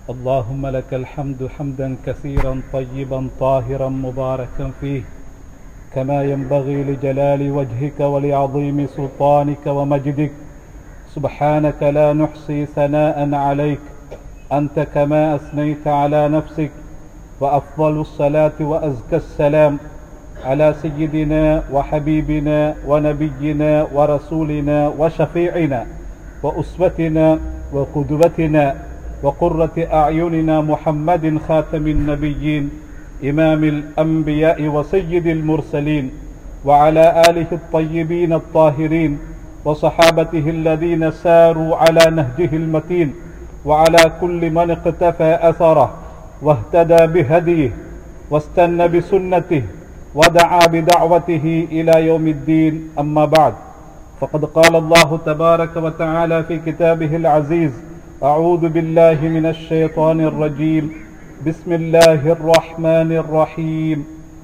اللهم لك الحمد حمدا كثيرا طيبا طاهرا مباركا فيه كما ينبغي لجلال وجهك ولعظيم سلطانك ومجدك سبحانك لا نحصي ثناء عليك أنت كما أثنيت على نفسك وأفضل الصلاة وأزكى السلام على سيدنا وحبيبنا ونبينا ورسولنا وشفيعنا وأسوتنا وقدوتنا وقرة أعيننا محمد خاتم النبيين إمام الأنبياء وسيد المرسلين وعلى آله الطيبين الطاهرين وصحابته الذين ساروا على نهجه المتين وعلى كل من اقتفى أثره واهتدى بهديه واستنى بسنته ودعا بدعوته إلى يوم الدين أما بعد فقد قال الله تبارك وتعالى في كتابه العزيز أعوذ بالله من الشيطان الرجيم بسم الله الرحمن الرحيم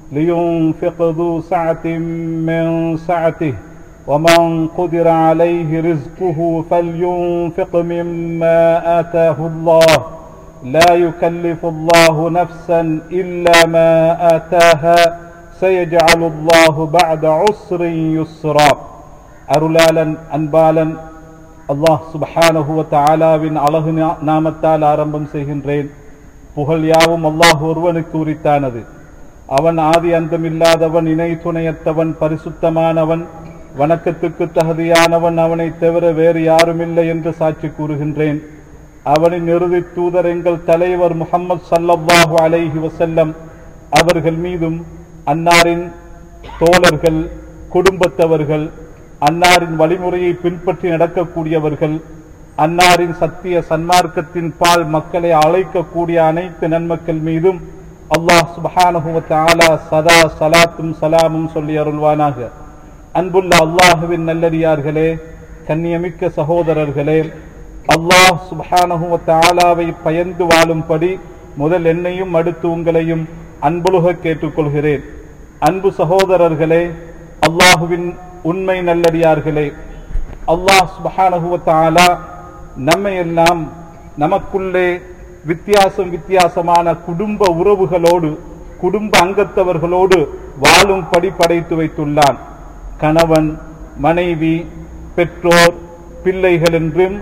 لينفق ذو سعة من سعته ومن قدر عليه رزقه فلينفق مما آتاه الله لا يكلف الله نفسا إلا ما آتاها سيجعل الله بعد عسر يسرا அருளாளன் அன்பாளன் அல்லாஹ் சுபஹானஹுவ தாலாவின் அழகு நாமத்தால் ஆரம்பம் செய்கின்றேன் புகழ் யாவும் அல்லாஹ் ஒருவனுக்கு உரித்தானது அவன் ஆதி அந்தமில்லாதவன் இணை துணையத்தவன் பரிசுத்தமானவன் வணக்கத்துக்கு தகுதியானவன் அவனை தவிர வேறு யாருமில்லை என்று சாட்சி கூறுகின்றேன் அவனின் இறுதி தூதர் எங்கள் தலைவர் முகமது சல்லல்லாஹு அலைஹி வசல்லம் அவர்கள் மீதும் அன்னாரின் தோழர்கள் குடும்பத்தவர்கள் அன்னாரின் வழிமுறையை பின்பற்றி நடக்கக்கூடியவர்கள் அன்னாரின் சத்திய சன்மார்க்கத்தின் பால் மக்களை அழைக்கக்கூடிய அனைத்து நன்மக்கள் மீதும் அல்லாஹ் சுபஹானஹுவத்தாலா சதா சலாத்தும் சலாமும் சொல்லி அருள்வானாக அன்புள்ள அல்லாஹுவின் நல்லடியார்களே கண்ணியமிக்க சகோதரர்களே அல்லாஹ் சுபஹானஹுவத்தாலாவை பயந்து வாழும்படி முதல் என்னையும் அடுத்து உங்களையும் அன்புலுக கேட்டுக்கொள்கிறேன் அன்பு சகோதரர்களே அல்லாஹுவின் உண்மை நல்லடியார்களே அல்லாஹ் சுபஹானஹுவத்தாலா நம்மை எல்லாம் நமக்குள்ளே வித்தியாசம் வித்தியாசமான குடும்ப உறவுகளோடு குடும்ப அங்கத்தவர்களோடு வாழும்படி படைத்து வைத்துள்ளான் கணவன் மனைவி பெற்றோர் பிள்ளைகள் என்றும்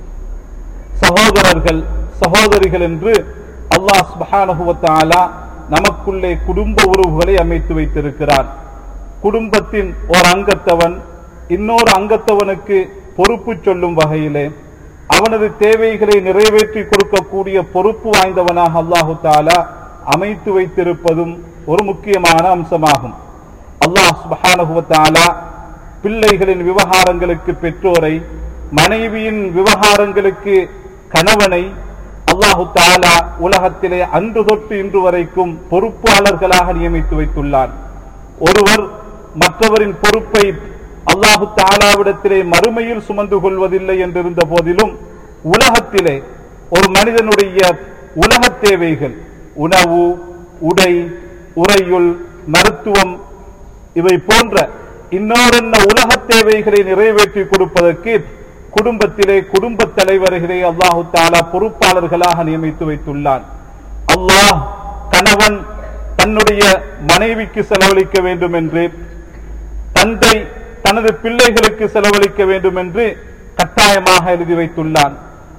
சகோதரர்கள் சகோதரிகள் என்று அல்லாஹ் சுபஹானஹுவத்தாலா நமக்குள்ளே குடும்ப உறவுகளை அமைத்து வைத்திருக்கிறான் குடும்பத்தின் ஒரு அங்கத்தவன் இன்னொரு அங்கத்தவனுக்கு பொறுப்பு சொல்லும் வகையிலே அவனது தேவைகளை நிறைவேற்றி கொடுக்கக்கூடிய பொறுப்பு வாய்ந்தவனாக அல்லாஹு தாலா அமைத்து வைத்திருப்பதும் ஒரு முக்கியமான அம்சமாகும் அல்லாஹ் சுபஹானகுவத்தாலா பிள்ளைகளின் விவகாரங்களுக்கு பெற்றோரை மனைவியின் விவகாரங்களுக்கு கணவனை அல்லாஹு தாலா உலகத்திலே அன்று தொட்டு இன்று வரைக்கும் பொறுப்பாளர்களாக நியமித்து வைத்துள்ளான் ஒருவர் மற்றவரின் பொறுப்பை அல்லாஹு தாலாவிடத்திலே மறுமையில் சுமந்து கொள்வதில்லை என்றிருந்த போதிலும் உலகத்திலே ஒரு மனிதனுடைய உலக தேவைகள் உணவு உடை உறையுள் மருத்துவம் இவை போன்ற இன்னொருன்ன உலக தேவைகளை நிறைவேற்றி கொடுப்பதற்கு குடும்பத்திலே குடும்ப தலைவர்களை அல்லாஹு தாலா பொறுப்பாளர்களாக நியமித்து வைத்துள்ளான் அல்லாஹ் கணவன் தன்னுடைய மனைவிக்கு செலவழிக்க வேண்டும் என்று தந்தை தனது பிள்ளைகளுக்கு செலவழிக்க வேண்டும் என்று கட்டாயமாக எழுதி வைத்துள்ளான்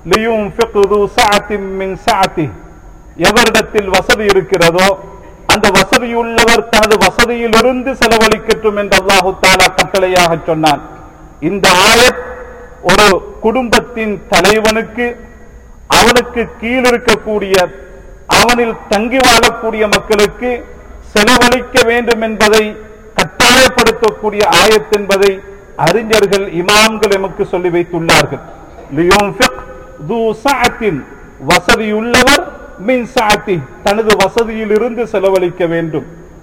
எவரிடத்தில் வசதி இருக்கிறதோ அந்த வசதியுள்ளவர் தனது வசதியிலிருந்து செலவழிக்கட்டும் என்று அல்லாஹு தாலா கட்டளையாக சொன்னான் இந்த ஆயத் ஒரு குடும்பத்தின் தலைவனுக்கு அவனுக்கு கீழ் இருக்கக்கூடிய அவனில் தங்கி வாழக்கூடிய மக்களுக்கு செலவழிக்க வேண்டும் என்பதை கட்டாயப்படுத்தக்கூடிய ஆயத் என்பதை அறிஞர்கள் இமாம்கள் எமக்கு சொல்லி வைத்துள்ளார்கள் வசதியுள்ளவர் மின் சாத்தி தனது வசதியில் இருந்து செலவழிக்க வேண்டும்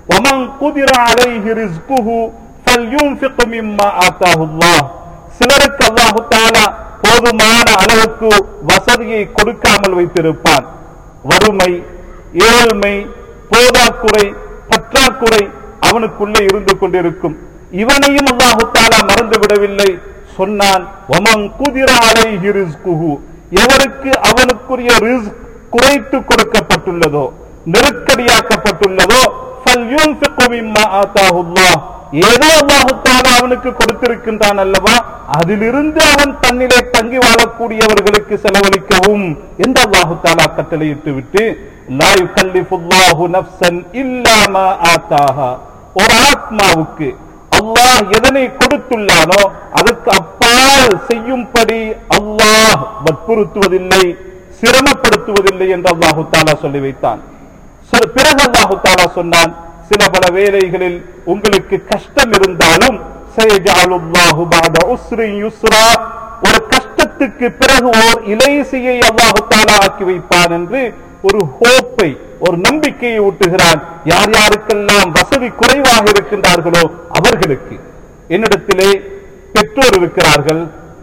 சிலருக்கு அல்லாஹு தாலா போதுமான அளவுக்கு வசதியை கொடுக்காமல் வைத்திருப்பான் வறுமை ஏழ்மை போதாக்குறை பற்றாக்குறை அவனுக்குள்ளே இருந்து கொண்டிருக்கும் இவனையும் அல்லாஹு தாலா மறந்து விடவில்லை சொன்னான் ஒமங் குதிர அலைஹி ரிஸ்குஹு எவருக்கு அவனுக்குரிய ரிஸ்க் குறைத்து கொடுக்கப்பட்டுள்ளதோ நெருக்கடியாக்கப்பட்டுள்ளதோ فَلْيُنْفِقْ مِمَّا آتَاهُ اللَّهُ ஏதோ அல்லாஹு தஆலா அவனுக்கு கொடுத்திருக்கின்றான் அல்லவா அதிலிருந்து அவன் தன்னிலே தங்கி வாழக்கூடியவர்களுக்கு செலவழிக்கவும் என்று அல்லாஹு தஆலா கட்டளையிட்டு விட்டு லா யுகல்லிஃபுல்லாஹு நஃப்ஸன் இல்லா மா ஆத்தாஹா ஒரு ஆத்மாவுக்கு அல்லாஹ் எதனை கொடுத்துள்ளானோ அதற்கு அப்பால் செய்யும்படி அல்லாஹ் வற்புறுத்துவதில்லை சிரமப்படுத்துவதில்லை என்று அல்லாஹு தாலா சொல்லி வைத்தான் சில- பிறகு அல்லாஹு தாலா சொன்னான் சில பல வேளைகளில் உங்களுக்கு கஷ்டம் இருந்தாலும் சயஜஅலுல்லாஹு பஅத உஸ்ரின் யுஸ்ரா ஒரு கஷ்டத்துக்கு பிறகு ஓர் இலைசியை அல்லாஹு தாலா ஆக்கி வைப்பான் என்று ஒரு ஹோப்பை ஒரு நம்பிக்கையை ஊட்டுகிறான் யார் யாருக்கெல்லாம் வசதி குறைவாக இருக்கின்றார்களோ அவர்களுக்கு என்னிடத்திலே பெற்றோர் இருக்கிறார்கள்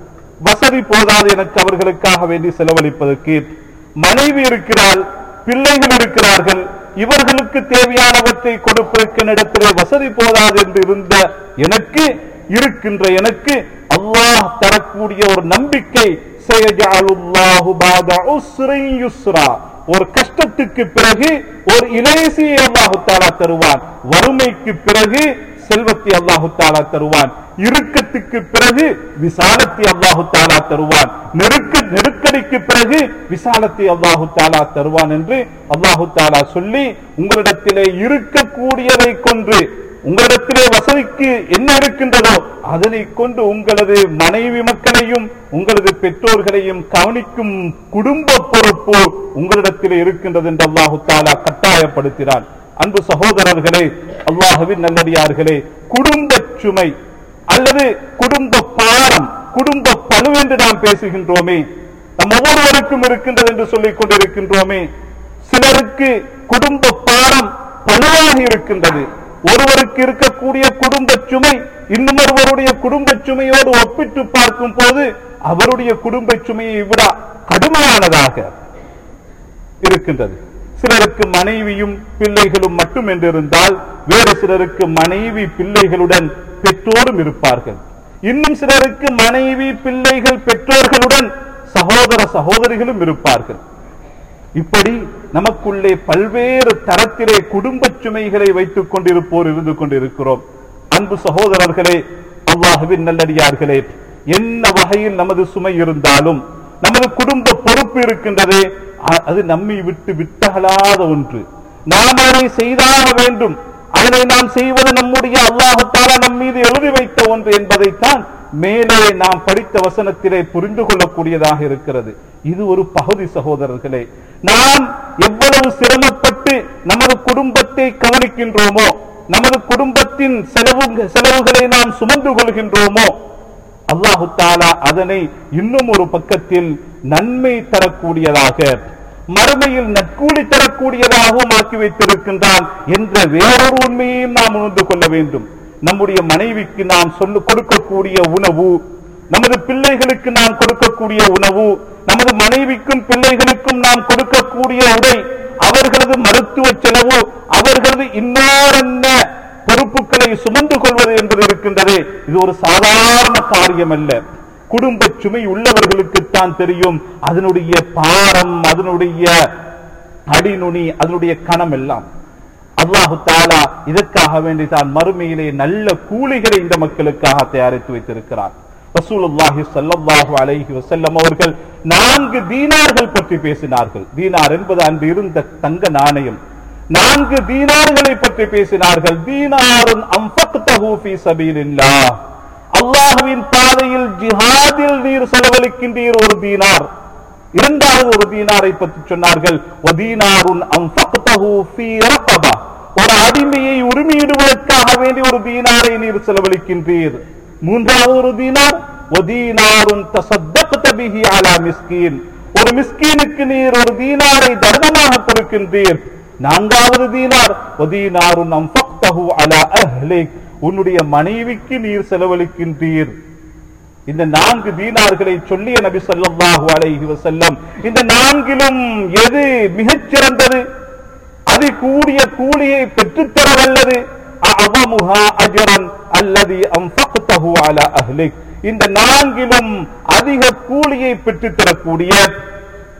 வசதி போதாது எனக்கு அவர்களுக்காக வேண்டி செலவழிப்பதற்கு மனைவி இருக்கிறாள் பிள்ளைகள் இருக்கிறார்கள் இவர்களுக்கு தேவையானவற்றை கொடுப்பதற்கு என்னிடத்திலே வசதி போதாது என்று இருந்த எனக்கு இருக்கின்ற எனக்கு அல்லாஹ் தரக்கூடிய ஒரு நம்பிக்கை சயஜஅலுல்லாஹு பாத உஸ்ரின் யுஸ்ரா ஒரு கஷ்டத்துக்கு பிறகு ஒரு இலேசியை அல்லாஹு தாலா தருவான் வறுமைக்கு பிறகு செல்வத்தை அல்லாஹு தாலா தருவான் இறுக்கத்துக்கு பிறகு விசாலத்தை அல்லாஹு தாலா தருவான் நெருக்க நெருக்கடிக்கு பிறகு விசாலத்தை அல்லாஹு தாலா தருவான் என்று அல்லாஹு தாலா சொல்லி உங்களிடத்திலே இருக்கக்கூடியதை கொண்டு உங்களிடத்திலே வசதிக்கு என்ன இருக்கின்றதோ அதனை கொண்டு உங்களது மனைவி மக்களையும் உங்களது பெற்றோர்களையும் கவனிக்கும் குடும்ப பொறுப்பு உங்களிடத்திலே இருக்கின்றது என்று அல்லாஹு தாலா கட்டாயப்படுத்தினான் அன்பு சகோதரர்களே அல்லாஹுவின் நல்லடியார்களே குடும்ப சுமை அல்லது குடும்ப பாரம் குடும்ப பழு என்று நாம் பேசுகின்றோமே நம் ஒவ்வொருவருக்கும் இருக்கின்றது என்று சொல்லிக் கொண்டிருக்கின்றோமே சிலருக்கு குடும்ப பாரம் பழுவாக இருக்கின்றது ஒருவருக்கு இருக்கக்கூடிய குடும்ப சுமை இன்னொருவருடைய குடும்ப சுமையோடு ஒப்பிட்டு பார்க்கும் போது அவருடைய குடும்ப சுமையை விட கடுமையானதாக இருக்கின்றது சிலருக்கு மனைவியும் பிள்ளைகளும் மட்டும் என்றிருந்தால் வேறு சிலருக்கு மனைவி பிள்ளைகளுடன் பெற்றோரும் இருப்பார்கள் இன்னும் சிலருக்கு மனைவி பிள்ளைகள் பெற்றோர்களுடன் சகோதர சகோதரிகளும் இருப்பார்கள் இப்படி நமக்குள்ளே பல்வேறு தரத்திலே குடும்ப சுமைகளை வைத்துக் கொண்டிருப்போர் இருந்து கொண்டிருக்கிறோம் அன்பு சகோதரர்களே அல்லாஹுவின் நல்லடியார்களே என்ன வகையில் நமது சுமை இருந்தாலும் நமது குடும்ப பொறுப்பு இருக்கின்றதே அ- அது நம்மை விட்டு விட்டகலாத ஒன்று நாம் அதனை செய்தாக வேண்டும் அதனை நாம் செய்வது நம்முடைய அல்லாஹத்தால நம் மீது எழுதி வைத்த ஒன்று என்பதைத்தான் மேலே நாம் படித்த வசனத்திலே புரிந்து கொள்ளக்கூடியதாக இருக்கிறது இது ஒரு பகுதி சகோதரர்களே நாம் எவ்வளவு சிரமப்பட்டு நமது குடும்பத்தை கவனிக்கின்றோமோ நமது குடும்பத்தின் செலவு செலவுகளை நாம் சுமந்து கொள்கின்றோமோ அல்லாஹு தாலா அதனை இன்னும் ஒரு பக்கத்தில் நன்மை தரக்கூடியதாக மறுமையில் நற்கூலி தரக்கூடியதாகவும் ஆக்கி வைத்திருக்கின்றான் என்ற வேறொரு உண்மையையும் நாம் உணர்ந்து கொள்ள வேண்டும் நம்முடைய மனைவிக்கு நாம் சொல்லு கொடுக்கக்கூடிய உணவு நமது பிள்ளைகளுக்கு நாம் கொடுக்கக்கூடிய உணவு நமது மனைவிக்கும் பிள்ளைகளுக்கும் நாம் கொடுக்கக்கூடிய உடை அவர்களது மருத்துவ செலவு அவர்களது இன்னோரென்ன பொறுப்புகளை சுமந்து கொள்வது என்பது இருக்கின்றது இது ஒரு சாதாரண காரியம் அல்ல குடும்ப சுமை உள்ளவர்களுக்குத்தான் தெரியும் அதனுடைய பாரம் அதனுடைய அடிநுனி அதனுடைய கணம் எல்லாம் அல்லாஹு தாலா இதற்காக வேண்டி தான் மறுமையிலே நல்ல கூலிகளை இந்த மக்களுக்காக தயாரித்து வைத்திருக்கிறார் ரசூலுல்லாஹி ஸல்லல்லாஹு அலைஹி வஸல்லம் அவர்கள் நான்கு தீனார்கள் பற்றி பேசினார்கள் தீனார் என்பது அன்று இருந்த தங்க நாணயம் நான்கு தீனார்களை பற்றி பேசினார்கள் தீனாருன் அன்ஃபக்தஹு ஃபீ சபீலில்லாஹ் அல்லாஹ்வின் பாதையில் ஜிஹாதில் நீர் செலவழிக்கின்றீர் ஒரு தீனார் இரண்டாவது ஒரு தீனாரை பற்றி சொன்னார்கள் வதீனாருன் அன்ஃபக்தஹு ஃபீ ரகபா ஒரு அடிமையை உரிமையிடுவதற்காக வேண்டி ஒரு தீனாரை நீர் செலவழிக்கின்றீர் மூன்றாவது ஒரு தீனார் வதீனாருன் தசத்தக்த பிஹி அலா மிஸ்கீன் ஒரு மிஸ்கீனுக்கு நீர் ஒரு தீனாரை தர்மமாக கொடுக்கின்றீர் நான்காவது தீனார் வதீனாருன் அன்ஃபக்தஹு அலா அஹ்லிக் உன்னுடைய மனைவிக்கு நீர் செலவழிக்கின்றீர் இந்த நான்கு தீனார்களை சொல்லிய நபி ஸல்லல்லாஹு அலைஹி வஸல்லம் இந்த நான்கிலும் எது மிகச் சிறந்தது அது கூடிய கூலியை பெற்றுத்தர வல்லது அஅதமுஹா அஜ்ரன் அல்லதி அன்ஃபக்தஹு அலா அஹ்லிக் இந்த நான்கிலும் அதிக கூலியை பெற்றுத்தரக்கூடிய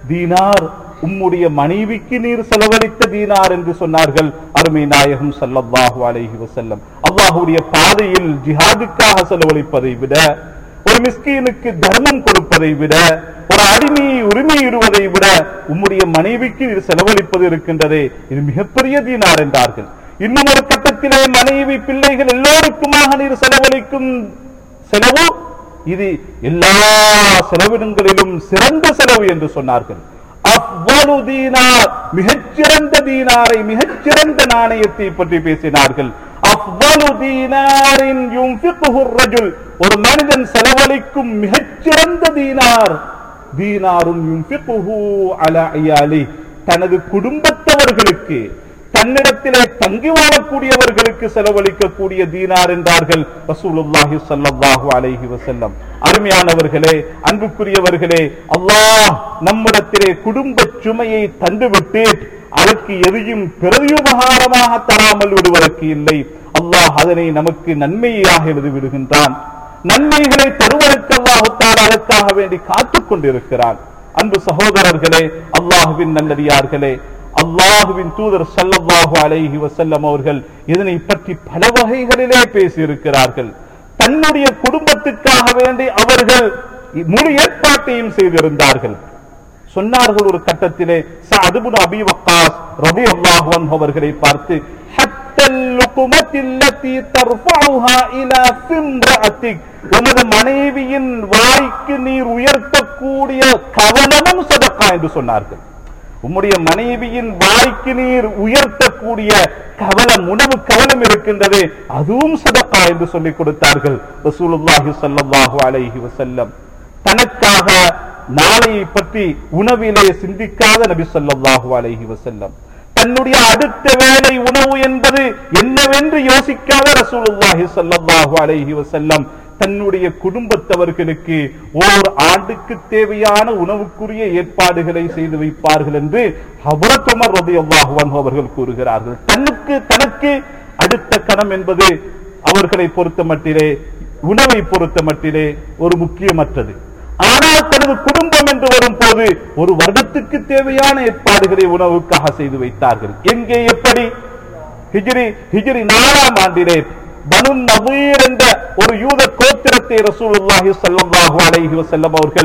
தீனார் உம்முடைய மனைவிக்கு நீர் செலவழித்த தீனார் என்று சொன்னார்கள் அருமை நாயகம் ஸல்லல்லாஹு அலைஹி வஸல்லம் அல்லாஹ்வுடைய பாதையில் ஜிஹாதுக்காக செலவழிப்பதை விட ஒரு மிஸ்கீனுக்கு தர்மம் கொடுப்பதை விட ஒரு அடிமையை உரிமையிடுவதை விட உம்முடைய மனைவிக்கு நீர் செலவழிப்பது இருக்கின்றதே இது மிகப்பெரிய தீனார் என்றார்கள் இன்னும் ஒரு கட்டத்திலே மனைவி பிள்ளைகள் எல்லோருக்குமாக நீர் செலவழிக்கும் செலவு இது எல்லா செலவினங்களிலும் சிறந்த செலவு என்று சொன்னார்கள் அவ்வளவு தீனார் மிகச்சிறந்த தீனாரை மிகச்சிறந்த நாணயத்தை பற்றி பேசினார்கள் அவ்வளவு தீனாரின் யுன்ஃபிகுஹு ரஜுல் ஒரு மனிதன் செலவழிக்கும் மிகச்சிறந்த தீனார் தீனாரும் யுன்ஃபிகுஹு அலா இயாலி தனது குடும்பத்தவர்களுக்கு தன்னிடத்திலே தங்கி வாழக்கூடியவர்களுக்கு செலவழிக்கக்கூடிய தீனார் என்றார்கள் ரசூலுல்லாஹி ஸல்லல்லாஹு அலைஹி வஸல்லம் அருமையானவர்களே அன்புக்குரியவர்களே அல்லாஹ் நம்மிடத்திலே குடும்ப சுமையை தந்துவிட்டு அதற்கு எதையும் பிரதியுபகாரமாக தராமல் விடுவதற்கு இல்லை அல்லாஹ் அதனை நமக்கு நன்மையாக எழுதி விடுகின்றான் நன்மைகளை தருவதற்கு அல்லாஹுத்தால் அதற்காக வேண்டி காத்துக் கொண்டிருக்கிறான் அன்பு சகோதரர்களே அல்லாஹுவின் நல்லடியார்களே அல்லாஹுவின் தூதர் ஸல்லல்லாஹு அலைஹி வஸல்லம் அவர்கள் இதனை பற்றி பல வகைகளிலே பேசியிருக்கிறார்கள் தன்னுடைய குடும்பத்துக்காக வேண்டி அவர்கள் முழு ஏற்பாட்டையும் செய்திருந்தார்கள் சொன்னார்கள் ஒரு கட்டத்திலே சஅதுபுன் அபி வக்காஸ் ரலியல்லாஹு அன்ஹு அவர்களை பார்த்து ஹத்தல் லுகுமத்தில்லதி தர்ஃபஉஹா இலா ஃபிம்ரஅத்திக் உனது மனைவியின் வாய்க்கு நீர் உயர்த்தக்கூடிய கவனமும் சதக்கா என்று சொன்னார்கள் உம்முடைய மனைவியின் வாய்க்கு நீர் உயர்த்தக்கூடிய கவலம் உணவு கவலம் இருக்கின்றதே அதுவும் சதக்கா என்று சொல்லிக் கொடுத்தார்கள் ரசூலுல்லாஹி ஸல்லல்லாஹு அலைஹி வஸல்லம் தனக்காக நாளையை பற்றி உணவிலே சிந்திக்காத நபி ஸல்லல்லாஹு அலைஹி வஸல்லம் தன்னுடைய அடுத்த வேளை உணவு என்பது என்னவென்று யோசிக்காத ரசூலுல்லாஹி ஸல்லல்லாஹு அலைஹி வஸல்லம் தன்னுடைய குடும்பத்தவர்களுக்கு ஓர் ஆண்டுக்கு தேவையான உணவுக்குரிய ஏற்பாடுகளை செய்து வைப்பார்கள் என்று ஹபரத் உமர் ரலியல்லாஹு அன்ஹு அவர்கள் கூறுகிறார்கள் தனக்கு தனக்கு அடுத்த கணம் என்பது அவர்களை பொறுத்த மட்டிலே உணவை பொறுத்த மட்டிலே ஒரு முக்கியமற்றது ஆனால் தனது குடும்பம் என்று வரும் போது ஒரு வருடத்துக்கு தேவையான ஏற்பாடுகளை உணவுக்காக செய்து வைத்தார்கள் எங்கே எப்படி ஹிஜ்ரி ஹிஜ்ரி நாலாம் ஆண்டிலே பனு நபீர் என்ற ஒரு யூத கோத்திரத்தை ரசூலுல்லாஹி ஸல்லல்லாஹு அலைஹி வஸல்லம் அவர்கள்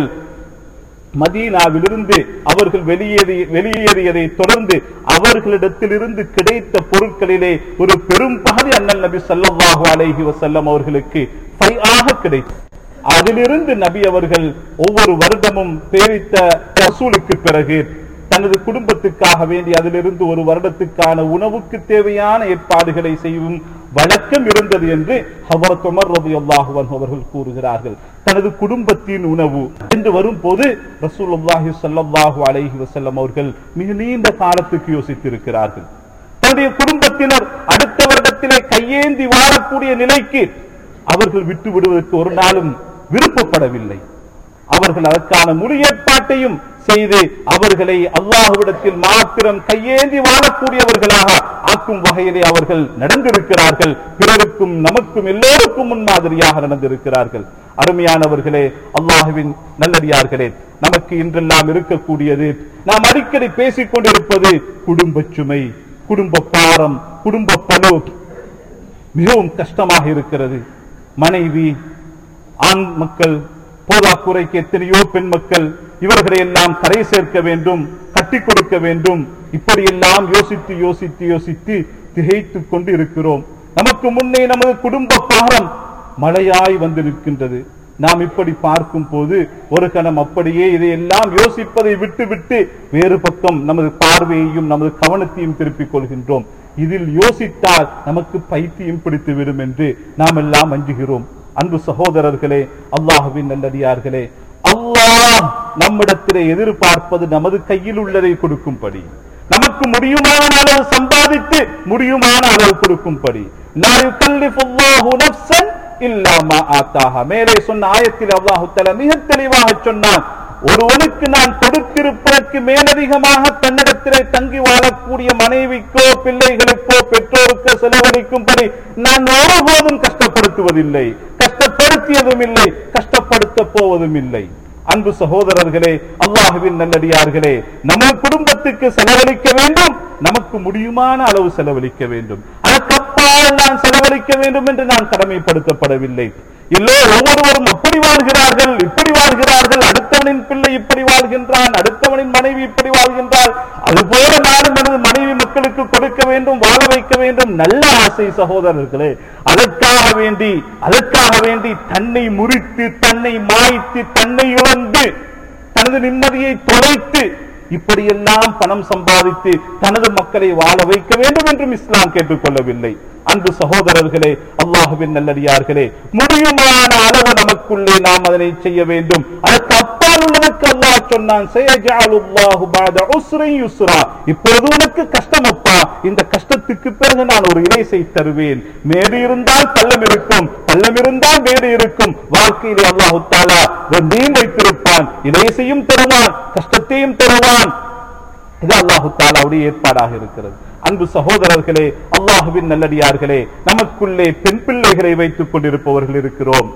மதீனாவிலிருந்து அவர்கள் வெளியேறி வெளியேறியதை தொடர்ந்து அவர்களிடத்திலிருந்து கிடைத்த பொருட்களிலே ஒரு பெரும் பகுதி அண்ணல் நபி ஸல்லல்லாஹு அலைஹி வஸல்லம் அவர்களுக்கு ஃபைஆக கிடைத்தது அதிலிருந்து நபி அவர்கள் ஒவ்வொரு வருடமும் தேடித்த வசூலுக்கு பிறகு தனது குடும்பத்துக்காக வேண்டி அதிலிருந்து ஒரு வருடத்துக்கான உணவுக்கு தேவையான ஏற்பாடுகளை செய்யும் வழக்கம் இருந்தது என்று ஹவரத் உமர் ரலியல்லாஹு அன்ஹு அவர்கள் கூறுகிறார்கள் தனது குடும்பத்தின் உணவு என்று வரும்போது ரசூலுல்லாஹி ஸல்லல்லாஹு அலைஹி வஸல்லம் அவர்கள் மிக நீண்ட காலத்துக்கு யோசித்திருக்கிறார்கள் தன்னுடைய குடும்பத்தினர் அடுத்த வருடத்திலே கையேந்தி வாழக்கூடிய நிலைக்கு அவர்கள் விட்டு விடுவதற்கு ஒரு நாளும் விருப்பப்படவில்லை அவர்கள் அதற்கான முழு ஏற்பாட்டையும் செய்து அவர்களை அல்லாஹ்விடத்தில் மாத்திரம் கையேந்தி வாழக்கூடியவர்களாக ஆக்கும் வகையிலே அவர்கள் நடந்திருக்கிறார்கள் பிறருக்கும் நமக்கும் எல்லோருக்கும் முன்மாதிரியாக நடந்திருக்கிறார்கள் அருமையானவர்களே அல்லாஹுவின் நல்லடியார்களே நமக்கு இன்றெல்லாம் இருக்கக்கூடியது நாம் அடிக்கடி பேசிக் கொண்டிருப்பது குடும்ப சுமை குடும்ப பாரம் குடும்ப பலு மிகவும் கஷ்டமாக இருக்கிறது மனைவி ஆண் மக்கள் போதாக்குறைக்கு எத்தனையோ பெண் மக்கள் இவர்களை எல்லாம் கரை சேர்க்க வேண்டும் கட்டி கொடுக்க வேண்டும் இப்படியெல்லாம் யோசித்து யோசித்து யோசித்து திகைத்துக் கொண்டு இருக்கிறோம் நமக்கு முன்னே நமது குடும்ப பாரம் மழையாய் வந்து நிற்கின்றது நாம் இப்படி பார்க்கும் போது ஒரு கணம் அப்படியே இதையெல்லாம் யோசிப்பதை விட்டு விட்டு வேறு பக்கம் நமது பார்வையையும் நமது கவனத்தையும் திருப்பிக் கொள்கின்றோம் இதில் யோசித்தால் நமக்கு பைத்தியம் பிடித்து விடும் என்று நாம் எல்லாம் அஞ்சுகிறோம் அன்பு சகோதரர்களே அல்லாஹுவின் நல்லடியார்களே அல்லாஹ் நம்மிடத்திலே எதிர்பார்ப்பது நமது கையில் உள்ளதை கொடுக்கும்படி நமக்கு முடியுமான அளவு சம்பாதித்து முடியுமான அளவு கொடுக்கும்படி லா யுகல்லிஃபுல்லாஹு நஃப்ஸன் இல்லா மா ஆத்தாஹா மேலே சொன்ன ஆயத்தில் அல்லாஹு தஆலா மிக தெளிவாக சொன்னான் ஒருவனுக்கு நான் கொடுத்திருப்பதற்கு மேலதிகமாக தன்னிடத்திலே தங்கி வாழக்கூடிய மனைவிக்கோ பிள்ளைகளுக்கோ பெற்றோருக்கோ செலவழிக்கும்படி நான் ஒருபோதும் கஷ்டப்படுத்துவதில்லை கஷ்டப்படுத்தியதும் இல்லை கஷ்டப்படுத்த போவதும் இல்லை அன்பு சகோதரர்களே அல்லாஹுவின் நல்லடியார்களே நம்ம குடும்பத்துக்கு செலவழிக்க வேண்டும் நமக்கு முடியுமான அளவு செலவழிக்க வேண்டும் அதற்கப்பால் நான் செலவழிக்க வேண்டும் என்று நான் கடமைப்படுத்தப்படவில்லை இல்லை ஒவ்வொருவரும் அப்படி வாழ்கிறார்கள் இப்படி வாழ்கிறார்கள் அடுத்தவனின் பிள்ளை இப்படி வாழ்கின்றான் அடுத்தவனின் மனைவி இப்படி வாழ்கின்றாள் அதுபோல நானும் எனது மனைவி மக்களுக்கு கொடுக்க வேண்டும் வாழ வைக்க வேண்டும் நல்ல ஆசை சகோதரர்களே அதற்காக வேண்டி அதற்காக வேண்டி தன்னை முறித்து தன்னை மாய்த்து தன்னை இழந்து தனது நிம்மதியை தொலைத்து இப்படியெல்லாம் பணம் சம்பாதித்து தனது மக்களை வாழ வைக்க வேண்டும் என்றும் இஸ்லாம் கேட்டுக்கொள்ளவில்லை அன்பு சகோதரர்களே அல்லாஹுவின் நல்லடியார்களே முடியுமான அளவு நமக்குள்ளே நாம் அதனை செய்ய வேண்டும் அதற்கு அப்பால் உள்ளவனுக்கு அல்லாஹ் சொன்னான் "சயஜஅலுல்லாஹு பஅத உஸ்ரின் யுஸ்ரா." இப்பொழுது உனக்கு கஷ்டம் அப்பா இந்த கஷ்டத்துக்கு பிறகு நான் ஒரு இணைசை தருவேன் மேடு இருந்தால் பள்ளம் இருக்கும் பள்ளம் இருந்தால் மேடு இருக்கும் வாழ்க்கையிலே அல்லாஹு தாலா ரெண்டையும் வைத்திருப்பான் இணைசையும் தருவான் கஷ்டத்தையும் தருவான் இது அல்லாஹு தாலாவுடைய ஏற்பாடாக இருக்கிறது அன்பு சகோதரர்களே அல்லாஹுவின் நல்லடியார்களே நமக்குள்ளே பெண் பிள்ளைகளை வைத்துக் கொண்டிருப்பவர்கள் இருக்கிறோம்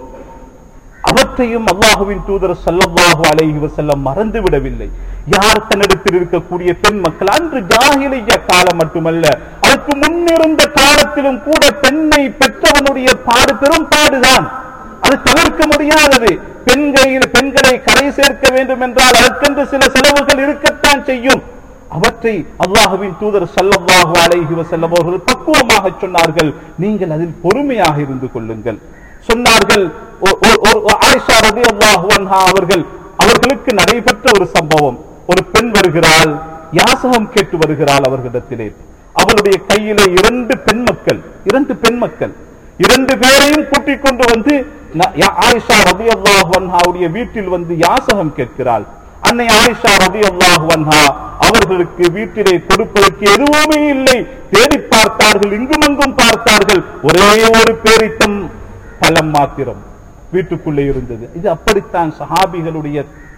அவற்றையும் அல்லாஹுவின் தூதர் ஸல்லல்லாஹு அலைஹி வஸல்லம் மறந்து விடவில்லை யார் தன்னிடத்தில் இருக்கக்கூடிய பெண் மக்கள் அன்று ஜாகிலிய காலம் மட்டுமல்ல அதற்கு முன்னிருந்த காலத்திலும் கூட பெண்ணை பெற்றவனுடைய பாடு பெரும் பாடுதான் அது தவிர்க்க முடியாதது பெண்களில் பெண்களை கரை சேர்க்க வேண்டும் என்றால் அதற்கென்று சில செலவுகள் இருக்கத்தான் செய்யும் அவற்றை அல்லாஹுவின் தூதர் ஸல்லல்லாஹு அலைஹி வஸல்லம் அவர்கள் பக்குவமாக சொன்னார்கள் நீங்கள் அதில் பொறுமையாக இருந்து கொள்ளுங்கள் சொன்னார்கள் ஒ- ஒ- ஒரு ஆயிஷா ரலியல்லாஹு அன்ஹா அவர்கள் அவர்களுக்கு நடைபெற்ற ஒரு சம்பவம் ஒரு பெண் வருகிறாள் யாசகம் கேட்டு வருகிறாள் அவர்களிடத்திலே அவளுடைய கையிலே இரண்டு பெண் மக்கள் இரண்டு பெண் மக்கள் இரண்டு பேரையும் கூட்டிக் கொண்டு வந்து ந- யா- ஆயிஷா ரலியல்லாஹு அன்ஹாவுடைய வீட்டில் வந்து யாசகம் கேட்கிறாள் அன்னை ஆயிஷா ரலியல்லாஹு அன்ஹா அவர்களுக்கு வீட்டிலே கொடுப்பதற்கு எதுவுமே இல்லை தேடி பார்த்தார்கள் இங்கும் அங்கும் பார்த்தார்கள் ஒரே ஒரு பேரித்தம் பழம் மாத்திரம் வீட்டுக்குள்ளே இருந்தது இது அப்படித்தான் சஹாபிகளுடைய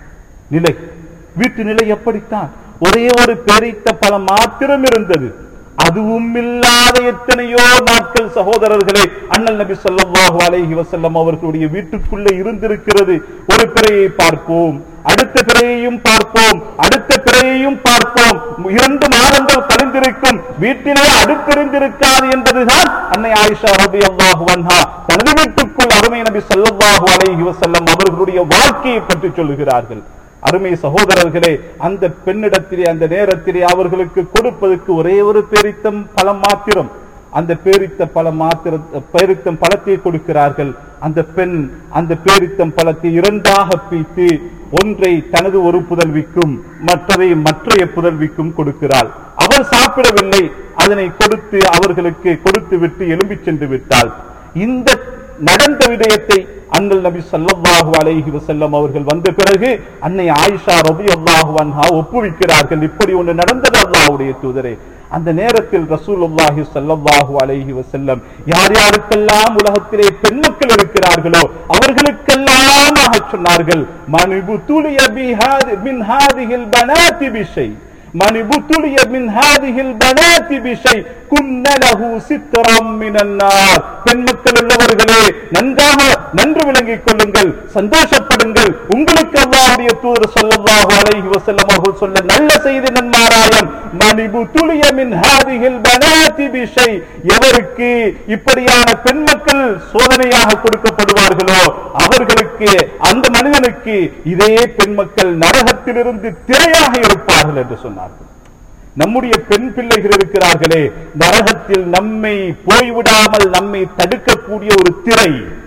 நிலை வீட்டு நிலை எப்படித்தான் ஒரே ஒரு பேரித்த பழம் மாத்திரம் இருந்தது அதுவும் இல்லாத எத்தனையோ நாட்கள் சகோதரர்களே அண்ணல் நபி ஸல்லல்லாஹு அலைஹி வஸல்லம் அவர்களுடைய வீட்டுக்குள்ளே இருந்திருக்கிறது ஒரு பிறையை பார்ப்போம் அடுத்த பிறையையும் பார்ப்போம் அடுத்த பிறையையும் பார்ப்போம் இரண்டு மாதங்கள் கழிந்திருக்கும் வீட்டிலே அடுத்திருந்திருக்காது என்பதுதான் அன்னை ஆயிஷா ரலியல்லாஹு அன்ஹா தனது வீட்டுக்குள் அருமை நபி ஸல்லல்லாஹு அலைஹி வஸல்லம் அவர்களுடைய வாழ்க்கையை பற்றி சொல்லுகிறார்கள் அருமை சகோதரர்களே அந்த பெண்ணிடத்திலே அந்த நேரத்திலே அவர்களுக்கு கொடுப்பதற்கு ஒரே ஒரு பேரித்தம் பழம் மாத்திரம் அந்த பேரித்த பழம் மாத்திர பேரித்தம் பழத்தை கொடுக்கிறார்கள் அந்த பெண் அந்த பேரித்தம் பழத்தை இரண்டாக பீத்து ஒன்றை தனது ஒரு புதல்விக்கும் மற்றதை மற்றைய புதல்விக்கும் கொடுக்கிறாள் அவர் சாப்பிடவில்லை அதனை கொடுத்து அவர்களுக்கு கொடுத்து விட்டு எழும்பிச் சென்று விட்டாள் இந்த நடந்த விடயத்தை அண்ணல் நபி ஸல்லல்லாஹு அலைஹி வஸல்லம் அவர்கள் வந்த பிறகு அன்னை ஆயிஷா ரலியல்லாஹு அன்ஹா ஒப்புவிக்கிறார்கள் இப்படி ஒன்று நடந்தது அல்லாஹ்வுடைய தூதரே அந்த நேரத்தில் ரசூலுல்லாஹி ஸல்லல்லாஹு அலைஹி வஸல்லம் யார் யாருக்கெல்லாம் உலகத்திலே பெண் மக்கள் இருக்கிறார்களோ அவர்களுக்கெல்லாம் ஆகச் சொன்னார்கள் மனிபு துலிய பிஹாதி மின் ஹாதிஹில் பனாதி பிஷை من ابتلي من هذه البنات بشيء كن له سترا من النار பெண் மக்கள் உள்ளவர்களே நன்றாக நன்று விளங்கிக் கொள்ளுங்கள் சந்தோஷப்படுங்கள் உங்களுக்கு அல்லாஹ்வுடைய தூதர் ஸல்லல்லாஹு அலைஹி வஸல்லம் அவர்கள் சொல்ல நல்ல செய்தி நன்மாராயம் மனிபு துலிய மின் ஹாதிஹில் பனாதி பிஷை எவருக்கு இப்படியான பெண் மக்கள் சோதனையாக கொடுக்கப்படுவார்களோ அவர்களுக்கு அந்த மனிதனுக்கு இதே பெண் மக்கள் நரகத்திலிருந்து திரையாக இருப்பார்கள் என்று சொன்னார்கள் நம்முடைய பெண் பிள்ளைகள் இருக்கிறார்களே நரகத்தில் நம்மை போய்விடாமல் நம்மை தடுக்கக்கூடிய ஒரு திரை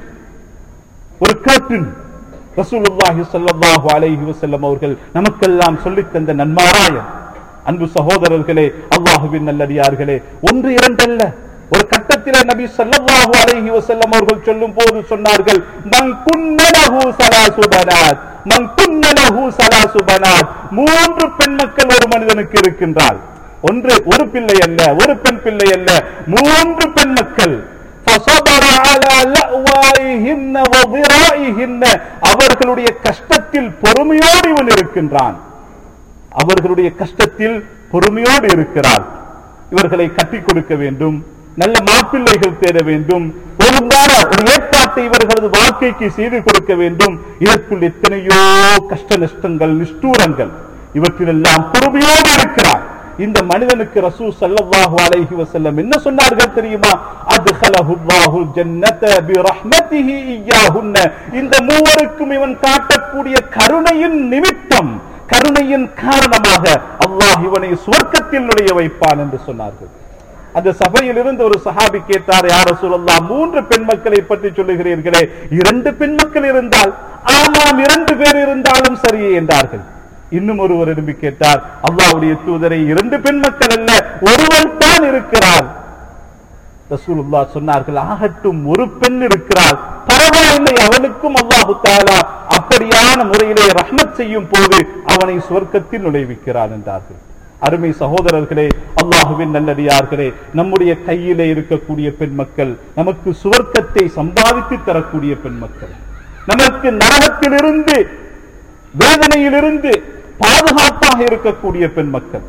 ஒரு கர்டன் ரசூலுல்லாஹி ஸல்லல்லாஹு அலைஹி வஸல்லம் அவர்கள் நமக்கெல்லாம் சொல்லித் தந்த நன்மாராயம் அன்பு சகோதரர்களே அல்லாஹுவின் நல்லடியார்களே ஒன்று இரண்டல்ல ஒரு கட்டத்திலே நபி ஸல்லல்லாஹு அலைஹி வஸல்லம் அவர்கள் சொல்லும் போது சொன்னார்கள் மன் குன்னலஹு ஸலாசு பனாத் மன் குன்னலஹு ஸலாசு பனாத் மூன்று பெண் மக்கள் ஒரு மனிதனுக்கு இருக்கின்றார் ஒன்று ஒரு பிள்ளை அல்ல ஒரு பெண் பிள்ளை அல்ல மூன்று பெண் மக்கள் فصبر على لأوائهن وضرائهن அவர்களுடைய கஷ்டத்தில் பொறுமையோடு இவன் இருக்கின்றான் அவர்களுடைய கஷ்டத்தில் பொறுமையோடு இருக்கிறார் இவர்களை கட்டிக் கொடுக்க வேண்டும் நல்ல மாப்பிள்ளைகள் தேட வேண்டும் ஒழுங்கான ஒரு ஏற்பாட்டு ஏற்பாட்டை இவர்களது வாழ்க்கைக்கு செய்து கொடுக்க வேண்டும் இதற்குள் எத்தனையோ கஷ்ட நஷ்டங்கள் நிஷ்டூரங்கள் இவற்றிலெல்லாம் பொறுமையோடு இருக்கிறார் இந்த மனிதனுக்கு ரசூ ஸல்லல்லாஹு அலைஹி வஸல்லம் என்ன சொன்னார்கள் தெரியுமா அத்ஹலஹுல்லாஹுல் ஜன்னத பிரஹ்மதிஹி இய்யாஹுன்ன இந்த மூவருக்கும் இவன் காட்டக்கூடிய கருணையின் நிமித்தம் கருணையின் காரணமாக அல்லாஹ் இவனை சுவர்க்கத்தில் நுழைய வைப்பான் என்று சொன்னார்கள் அந்த சபையில் இருந்து ஒரு சஹாபி கேட்டார் யார சொல்லலாம் மூன்று பெண் மக்களை பற்றி சொல்லுகிறீர்களே இரண்டு பெண் மக்கள் இருந்தால் ஆமாம் இரண்டு பேர் இருந்தாலும் சரியே என்றார்கள் இன்னும் ஒருவர் எழுப்பி கேட்டார் அல்லாஹ்வுடைய தூதரை இரண்டு பெண் மக்கள் அல்ல ஒருவன் தான் இருக்கிறார் ரசூலுல்லா சொன்னார்கள் ஆகட்டும் ஒரு பெண் இருக்கிறாள் பரவாயில்லை அவனுக்கும் அல்லாஹு தாலா அப்படியான முறையிலே ரஹ்மத் செய்யும் போது அவனை சுவர்க்கத்தில் நுழைவிக்கிறான் என்றார்கள் அருமை சகோதரர்களே அல்லாஹுவின் நல்லடியார்களே நம்முடைய கையிலே இருக்கக்கூடிய பெண் மக்கள் நமக்கு சுவர்க்கத்தை சம்பாதித்து தரக்கூடிய பெண் மக்கள் நமக்கு நரகத்திலிருந்து வேதனையிலிருந்து பாதுகாப்பாக இருக்கக்கூடிய பெண் மக்கள்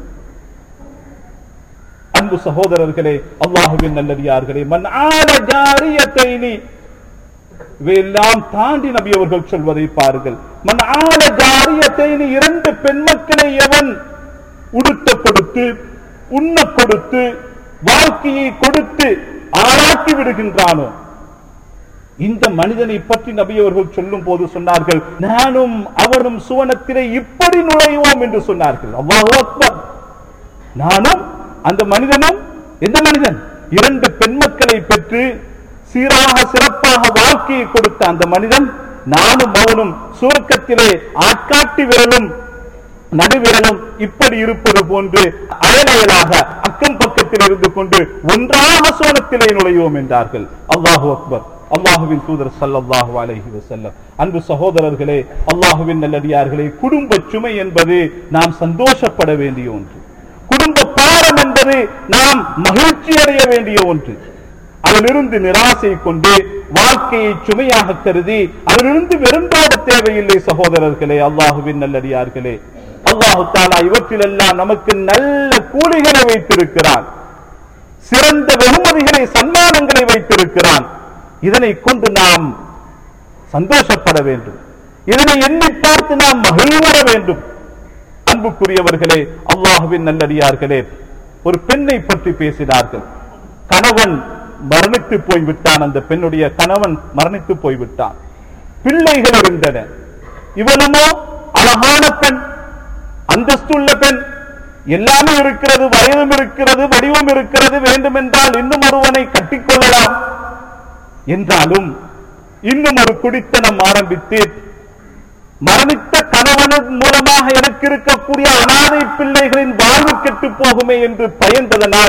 அன்பு சகோதரர்களே அல்லாஹுவின் நல்லடியார்களே மன் ஆல ஜாரியத்தைனி இவையெல்லாம் தாண்டி நபி அவர்கள் சொல்வதை பாருங்கள் மன் ஆல ஜாரியத்தைனி இரண்டு பெண் மக்களை எவன் உடுத்த கொடுத்து உண்ண கொடுத்து வாழ்க்கையை கொடுத்து ஆளாக்கி விடுகின்றானோ இந்த மனிதனை பற்றி நபி அவர்கள் சொல்லும் போது சொன்னார்கள் நானும் அவனும் சுவனத்திலே இப்படி நுழைவோம் என்று சொன்னார்கள் அல்லாஹ் அக்பர் நானும் அந்த மனிதனும் எந்த மனிதன் இரண்டு பெண் மக்களை பெற்று சீராக சிறப்பாக வாழ்க்கையை கொடுத்த அந்த மனிதன் நானும் அவனும் சுவர்க்கத்திலே ஆட்காட்டி விரலும் நடுவிரலும் இப்படி இருப்பது போன்று அயலயலாக அக்கம் பக்கத்தில் இருந்து கொண்டு ஒன்றாக சோனத்திலே நுழைவோம் என்றார்கள் அல்லாஹு அக்பர் அல்லாஹுவின் தூதர் ஸல்லல்லாஹு அலைஹி வஸல்லம் அன்பு சகோதரர்களே அல்லாஹுவின் நல்லடியார்களே குடும்ப சுமை என்பது நாம் சந்தோஷப்பட வேண்டிய ஒன்று குடும்ப பாரம் என்பது நாம் மகிழ்ச்சி அடைய வேண்டிய ஒன்று அதிலிருந்து நிராசை கொண்டு வாழ்க்கையை சுமையாக கருதி அதிலிருந்து வெறுந்தோட தேவையில்லை சகோதரர்களே அல்லாஹுவின் நல்லடியார்களே அல்லாஹு தாலா இவற்றிலெல்லாம் நமக்கு நல்ல கூலிகளை வைத்திருக்கிறான் சிறந்த வெகுமதிகளை சன்மானங்களை வைத்திருக்கிறான் இதனை கொண்டு நாம் சந்தோஷப்பட வேண்டும் இதனை எண்ணி பார்த்து நாம் மகிழ்வர வேண்டும் அன்புக்குரியவர்களே அல்லாஹுவின் நல்லடியார்களே ஒரு பெண்ணை பற்றி பேசினார்கள் கணவன் மரணித்து போய்விட்டான் அந்த பெண்ணுடைய கணவன் மரணித்து போய்விட்டான் பிள்ளைகள் இருந்தன இவனுமோ அழகான பெண் அந்தஸ்துள்ள பெண் எல்லாமே இருக்கிறது வயதும் இருக்கிறது வடிவம் இருக்கிறது வேண்டுமென்றால் இன்னும் ஒருவனை கட்டிக்கொள்ளலாம் என்றாலும் இன்னும் ஒரு குடித்தனம் ஆரம்பித்து மரணித்த கணவனின் மூலமாக எனக்கு இருக்கக்கூடிய அனாதை பிள்ளைகளின் வாழ்வு கெட்டு போகுமே என்று பயந்ததனால்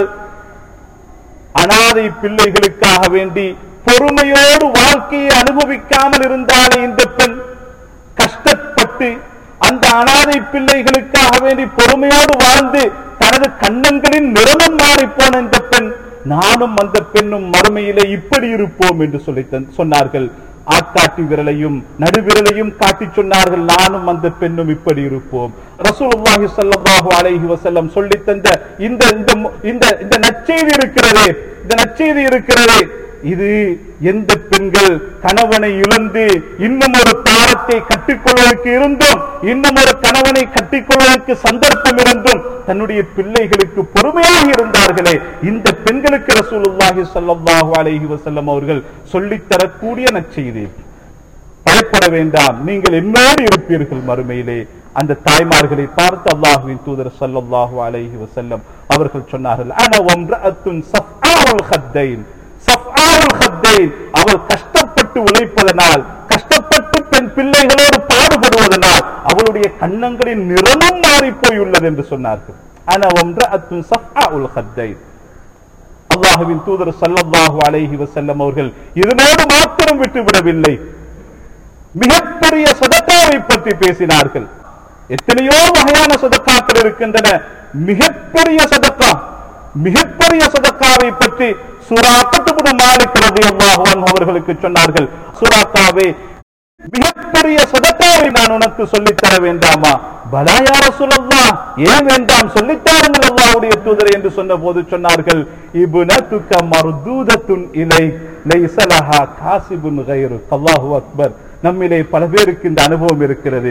அனாதை பிள்ளைகளுக்காக வேண்டி பொறுமையோடு வாழ்க்கையை அனுபவிக்காமல் இருந்தாலே இந்த பெண் கஷ்டப்பட்டு அந்த அனாதை பிள்ளைகளுக்காக வேண்டி பொறுமையோடு வாழ்ந்து தனது கண்ணங்களின் நிறமும் மாறி போன இந்த பெண் நானும் அந்த பெண்ணும் மறுமையிலே இப்படி இருப்போம் என்று சொல்லி தந்- சொன்னார்கள் ஆட்காட்டி விரலையும் நடுவிரலையும் காட்டி சொன்னார்கள் நானும் அந்த பெண்ணும் இப்படி இருப்போம் ரசூலுல்லாஹி ஸல்லல்லாஹு அலைஹி வஸல்லம் சொல்லி தந்த இந்த இந்த மு- இந்த இந்த நற்செய்தி இருக்கிறதே இந்த நற்செய்தி இருக்கிறதே இது எந்த பெண்கள் கணவனை இழந்து இன்னும் ஒரு தாரத்தை கட்டிக்கொள்வதற்கு இருந்தும் இன்னும் ஒரு கணவனை கட்டிக்கொள்வதற்கு சந்தர்ப்பம் இருந்தும் தன்னுடைய பிள்ளைகளுக்கு பொறுமையாக இருந்தார்களே இந்த பெண்களுக்கு ரசூலுல்லாஹி ஸல்லல்லாஹு அலைஹி வஸல்லம் அவர்கள் சொல்லித் தரக்கூடிய நற்செய்தி பயப்பட வேண்டாம் நீங்கள் என்னோடு இருப்பீர்கள் மறுமையிலே அந்த தாய்மார்களை பார்த்து அல்லாஹுவின் தூதர் ஸல்லல்லாஹு அலைஹி வஸல்லம் அவர்கள் சொன்னார்கள் அன வம்ரஅத்துன் சஃஆவுல் ஹத்தைன் சஃஆவுல் ஹத்தைன் அவள் கஷ்டப்பட்டு உழைப்பதனால் கஷ்டப்பட்டு பெண் பிள்ளைகளோடு பாடுபடுவதனால் அவளுடைய கன்னங்களின் நிறமும் மாறி போயுள்ளது என்று சொன்னார்கள் அன வம்ரஅத்துன் சஃஆவுல் ஹத்தைன் அல்லாஹுவின் தூதர் ஸல்லல்லாஹு அலைஹி வஸல்லம் அவர்கள் இதனோடு மாத்திரம் விட்டுவிடவில்லை மிகப்பெரிய சதக்காவை பற்றி பேசினார்கள் எத்தனையோ வகையான சதக்காக்கள் இருக்கின்றன மிகப்பெரிய சதக்கா மிகப்பெரிய சதக்காவை பற்றி சூரா பட்டுபுடு மாலிக் ரலியல்லாஹு அன்ஹு அவர்களுக்கு சொன்னார்கள் சூராக்காவை மிகப்பெரிய சதத்தாவை நான் உனக்கு சொல்லித் தர வேண்டாமா பலாயார சொல்லலாம் ஏன் வேண்டாம் சொல்லித்தாருங்கள் அல்லாஹ்வுடைய தூதரை என்று சொன்ன போது சொன்னார்கள் இபுனத்துக்க மர்தூதத்துன் இலை லைஸலஹா காசிபுன் கைரு அல்லாஹு அக்பர் நம்மிலே பல பேருக்கு இந்த அனுபவம் இருக்கிறது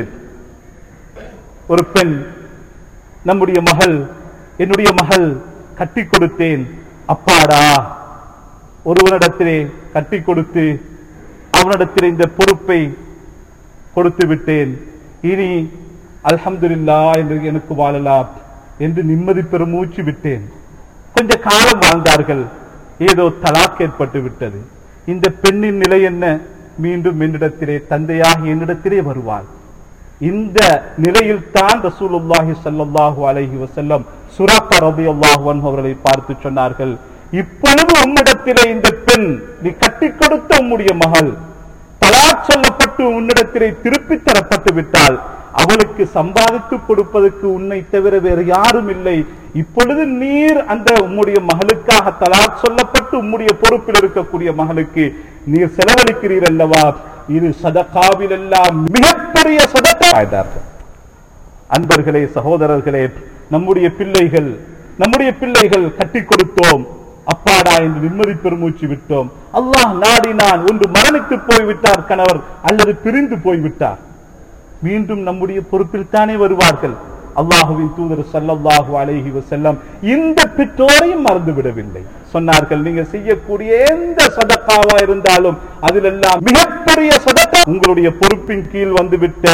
ஒரு பெண் நம்முடைய மகள் என்னுடைய மகள் கட்டி கொடுத்தேன் அப்பாடா ஒருவனிடத்திலே கட்டி கொடுத்து அவனிடத்திலே இந்த பொறுப்பை கொடுத்து விட்டேன் இனி அல்ஹம்துலில்லா என்று எனக்கு வாழலாம் என்று நிம்மதி பெருமூச்சு விட்டேன் கொஞ்ச காலம் வாழ்ந்தார்கள் ஏதோ தலாக் ஏற்பட்டு விட்டது இந்த பெண்ணின் நிலை என்ன மீண்டும் என்னிடத்திலே தந்தையாக என்னிடத்திலே வருவாள் இந்த நிலையில் தான் ரசூலுல்லாஹி ஸல்லல்லாஹு அலைஹி வஸல்லம் சுராக்கா ரலியல்லாஹு அன்ஹு அவர்களை பார்த்து சொன்னார்கள் இப்பொழுது உன்னிடத்திலே இந்த பெண் நீ கட்டிக் கொடுத்த உம்முடைய மகள் தலாக் சொல்லப்பட்டு உன்னிடத்திலே திருப்பித் தரப்பட்டு விட்டால் அவளுக்கு சம்பாதித்து கொடுப்பதற்கு உன்னை தவிர வேறு யாரும் இல்லை இப்பொழுது நீர் அந்த உம்முடைய மகளுக்காக தலாக் சொல்லப்பட்டு உம்முடைய பொறுப்பில் இருக்கக்கூடிய மகளுக்கு நீர் செலவழிக்கிறீர் அல்லவா இது சதகாவில் எல்லாம் மிகப்பெரிய சதக்கா ஆயிட்டார்கள் அன்பர்களே சகோதரர்களே நம்முடைய பிள்ளைகள் நம்முடைய பிள்ளைகள் கட்டி கொடுத்தோம் அப்பாடா என்று நிம்மதி பெருமூச்சு விட்டோம் அல்லாஹ் நாடினான் ஒன்று மரணித்து போய்விட்டார் கணவர் அல்லது பிரிந்து போய்விட்டார் மீண்டும் நம்முடைய பொறுப்பில் தானே வருவார்கள் அல்லாஹுவின் தூதர் ஸல்லல்லாஹு அலைஹி வஸல்லம் இந்த பெற்றோரையும் மறந்து விடவில்லை சொன்னார்கள் நீங்க செய்யக்கூடிய எந்த சதக்காவா இருந்தாலும் அதிலெல்லாம் மிகப்பெரிய சதக்கா உங்களுடைய பொறுப்பின் கீழ் வந்துவிட்ட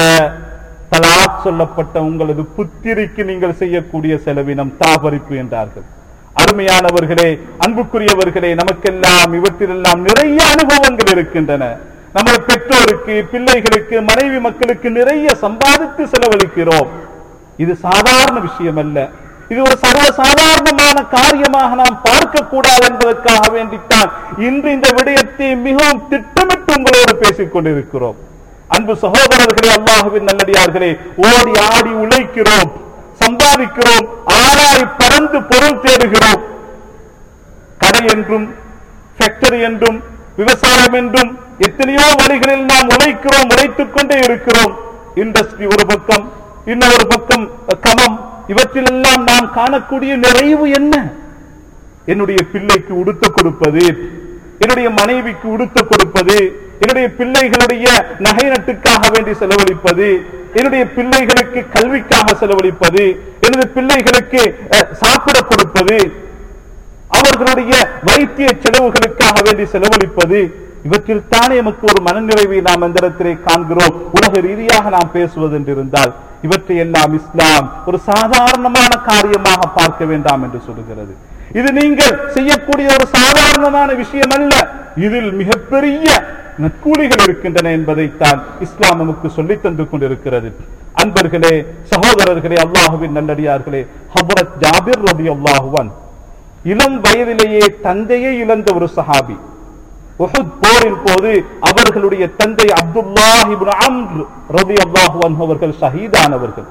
தலாக் சொல்லப்பட்ட உங்களது புத்திரிக்கு நீங்கள் செய்யக்கூடிய செலவினம் தாபரிப்பு என்றார்கள் அருமையானவர்களே அன்புக்குரியவர்களே நமக்கெல்லாம் இவற்றிலெல்லாம் நிறைய அனுபவங்கள் இருக்கின்றன நம்ம பெற்றோருக்கு பிள்ளைகளுக்கு மனைவி மக்களுக்கு நிறைய சம்பாதித்து செலவழிக்கிறோம் இது சாதாரண விஷயம் அல்ல இது ஒரு சர்வ சாதாரணமான காரியமாக நாம் பார்க்க கூடாது என்பதற்காக வேண்டித்தான் இன்று இந்த விடயத்தை மிகவும் திட்டமிட்டு உங்களோடு பேசிக் கொண்டிருக்கிறோம் அன்பு சகோதரர்களே அல்லாஹுவின் நல்லடியார்களே ஓடி ஆடி உழைக்கிறோம் சம்பாதிக்கிறோம் ஆளாய் பறந்து பொருள் தேடுகிறோம் கடை என்றும் ஃபேக்டரி என்றும் விவசாயம் என்றும் எத்தனையோ வழிகளில் நாம் உழைக்கிறோம் உழைத்துக் கொண்டே இருக்கிறோம் இண்டஸ்ட்ரி ஒரு பக்கம் இன்னொரு பக்கம் கமம் இவற்றிலெல்லாம் நாம் காணக்கூடிய நிறைவு என்ன என்னுடைய பிள்ளைக்கு உடுத்த கொடுப்பது என்னுடைய மனைவிக்கு உடுத்த கொடுப்பது என்னுடைய பிள்ளைகளுடைய நகை நட்டுக்காக வேண்டி செலவழிப்பது என்னுடைய பிள்ளைகளுக்கு கல்விக்காக செலவழிப்பது எனது பிள்ளைகளுக்கு அஹ், சாப்பிட கொடுப்பது அவர்களுடைய வைத்திய செலவுகளுக்காக வேண்டி செலவழிப்பது இவற்றில் தானே நமக்கு ஒரு மனநிறைவை நாம் அந்த இடத்திலே காண்கிறோம் உலக ரீதியாக நாம் பேசுவது என்றிருந்தால் இவற்றை எல்லாம் இஸ்லாம் ஒரு சாதாரணமான காரியமாக பார்க்க வேண்டாம் என்று சொல்லுகிறது இது நீங்கள் செய்யக்கூடிய ஒரு சாதாரணமான விஷயம் அல்ல இதில் மிகப்பெரிய நற்கூலிகள் இருக்கின்றன என்பதைத்தான் இஸ்லாம் நமக்கு சொல்லித் தந்து கொண்டிருக்கிறது அன்பர்களே சகோதரர்களே அல்லாஹுவின் நல்லடியார்களே ஹபரத் ஜாபிர் ரபி அல்லாஹுவன் இளம் வயதிலேயே தந்தையை இழந்த ஒரு சஹாபி உஹுத் போரின் போது அவர்களுடைய தந்தை அப்துல்லாஹ் இப்னு அம்ர் ரலியல்லாஹு அன்ஹு அவர்கள் ஷஹீதானவர்கள்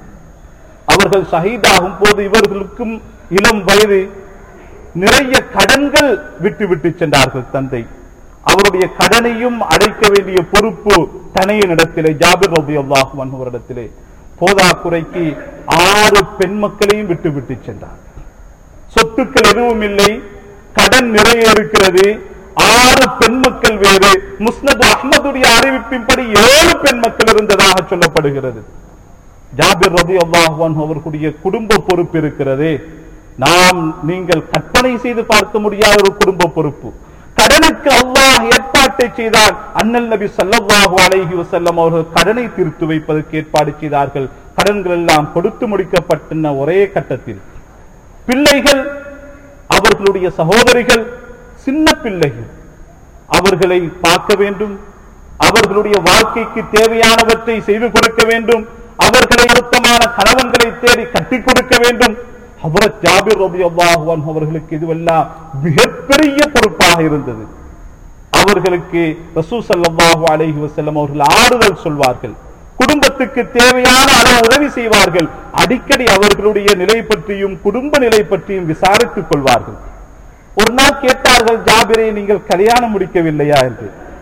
அவர்கள் ஷஹீதாகும் போது இவர்களுக்கும் இளம் வயது நிறைய கடன்கள் விட்டு விட்டு சென்றார்கள் தந்தை அவருடைய கடனையும் அடைக்க வேண்டிய பொறுப்பு தனையனிடத்திலே ஜாபிர் ரலியல்லாஹு அன்ஹு அவரிடத்திலே போதாக்குறைக்கு ஆறு பெண் மக்களையும் விட்டு விட்டு சென்றார் சொத்துக்கள் எதுவும் இல்லை கடன் நிறைய இருக்கிறது ஆறு பெண் மக்கள் வேறு முஸ்னத் அஹ்மதுடைய அறிவிப்பின்படி ஏழு பெண் மக்கள் இருந்ததாக சொல்லப்படுகிறது ஜாபிர் ரதி அல்லாஹான் அவர்களுடைய குடும்ப பொறுப்பு இருக்கிறதே நாம் நீங்கள் கற்பனை செய்து பார்க்க முடியாத ஒரு குடும்ப பொறுப்பு கடனுக்கு அல்லாஹ் ஏற்பாட்டை செய்தால் அண்ணல் நபி ஸல்லல்லாஹு அலைஹி வஸல்லம் அவர்கள் கடனை தீர்த்து வைப்பதற்கு ஏற்பாடு செய்தார்கள் கடன்கள் எல்லாம் கொடுத்து முடிக்கப்பட்டன ஒரே கட்டத்தில் பிள்ளைகள் அவர்களுடைய சகோதரிகள் சின்ன பிள்ளைகள் அவர்களை பார்க்க வேண்டும் அவர்களுடைய வாழ்க்கைக்கு தேவையானவற்றை செய்து கொடுக்க வேண்டும் அவர்களை பொருத்தமான கணவன்களை தேடி கட்டிக் கொடுக்க வேண்டும் ஹபரத் ஜாபிர் ரலியல்லாஹு அன்ஹு அவர்களுக்கு இதுவெல்லாம் மிகப்பெரிய பொறுப்பாக இருந்தது அவர்களுக்கு ரசூல் ஸல்லல்லாஹு அலைஹி வஸல்லம் அவர்கள் ஆறுதல் சொல்வார்கள் குடும்பத்துக்கு தேவையான அளவு உதவி செய்வார்கள் அடிக்கடி அவர்களுடைய நிலை பற்றியும் குடும்ப நிலை பற்றியும் விசாரித்துக் கொள்வார்கள் ஒரு நாள் கேட்டார்கள் ஜாபிரை நீங்கள் கல்யாணம் முடிக்கவில்லையா என்று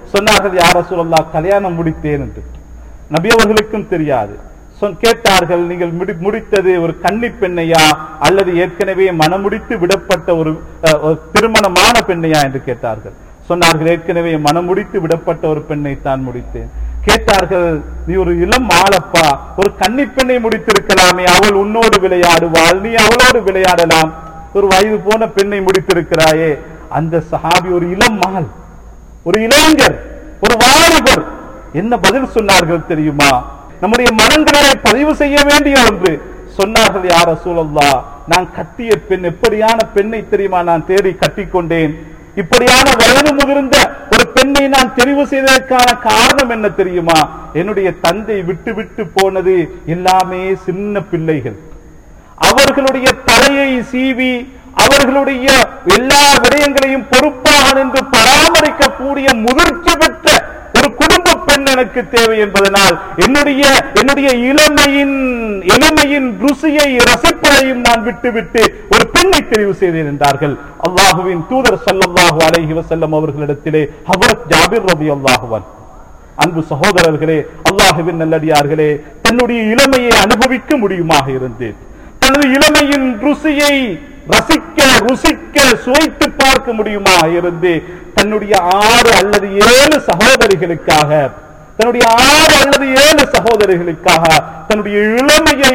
சொன்னார்கள் யார சொல்லா கல்யாணம் முடித்தேன் என்று நபி அவர்களுக்கும் தெரியாது சொ- கேட்டார்கள் நீங்கள் முடி- முடித்தது ஒரு கன்னி பெண்ணையா அல்லது ஏற்கனவே மனமுடித்து விடப்பட்ட ஒரு அஹ், ஒரு திருமணமான பெண்ணையா என்று கேட்டார்கள் சொன்னார்கள் ஏற்கனவே மனமுடித்து விடப்பட்ட ஒரு பெண்ணை தான் முடித்தேன் கேட்டார்கள் நீ ஒரு இளம் ஆளப்பா ஒரு கன்னி பெண்ணை முடித்திருக்கலாமே அவள் உன்னோடு விளையாடுவாள் நீ அவளோடு விளையாடலாம் ஒரு வயது போன பெண்ணை முடித்திருக்கிறாயே அந்த சஹாபி ஒரு இளம் ஆள் ஒரு இளைஞர் ஒரு வாலிபர் என்ன பதில் சொன்னார்கள் தெரியுமா நம்முடைய மனங்களை பதிவு செய்ய வேண்டிய ஒன்று சொன்னார்கள் யார சூழல்லா நான் கட்டிய பெண் எப்படியான பெண்ணை தெரியுமா நான் தேடி கட்டிக்கொண்டேன் இப்படியான வயது முதிர்ந்த ஒரு பெண்ணை நான் தெரிவு செய்ததற்கான காரணம் என்ன தெரியுமா என்னுடைய தந்தை விட்டு விட்டு போனது எல்லாமே சின்ன பிள்ளைகள் அவர்களுடைய தலையை சீவி அவர்களுடைய எல்லா விடயங்களையும் பொறுப்பாக நின்று பராமரிக்கக்கூடிய முதிர்ச்சி பெற்ற ஒரு குடும்ப பெண் எனக்கு தேவை என்பதனால் என்னுடைய என்னுடைய இளமையின் இளமையின் ருசியை ரசிப்பதையும் நான் விட்டுவிட்டு ஒரு பெண்ணை தெரிவு செய்தேன் என்றார்கள் அல்லாஹுவின் தூதர் ஸல்லல்லாஹு அலைஹி வஸல்லம் அவர்களிடத்திலே ஹவரத் ஜாபிர் ரலியல்லாஹு அன்ஹு அன்பு சகோதரர்களே அல்லாஹுவின் நல்லடியார்களே தன்னுடைய இளமையை அனுபவிக்க முடியுமாக இருந்தேன் தனது இளமையின் ருசியை ரசிக்க ருசிக்க சுவைத்து பார்க்க முடியுமா இருந்து தன்னுடைய ஆறு அல்லது ஏழு சகோதரிகளுக்காக தன்னுடைய ஆறு அல்லது ஏழு சகோதரிகளுக்காக தன்னுடைய இளமையை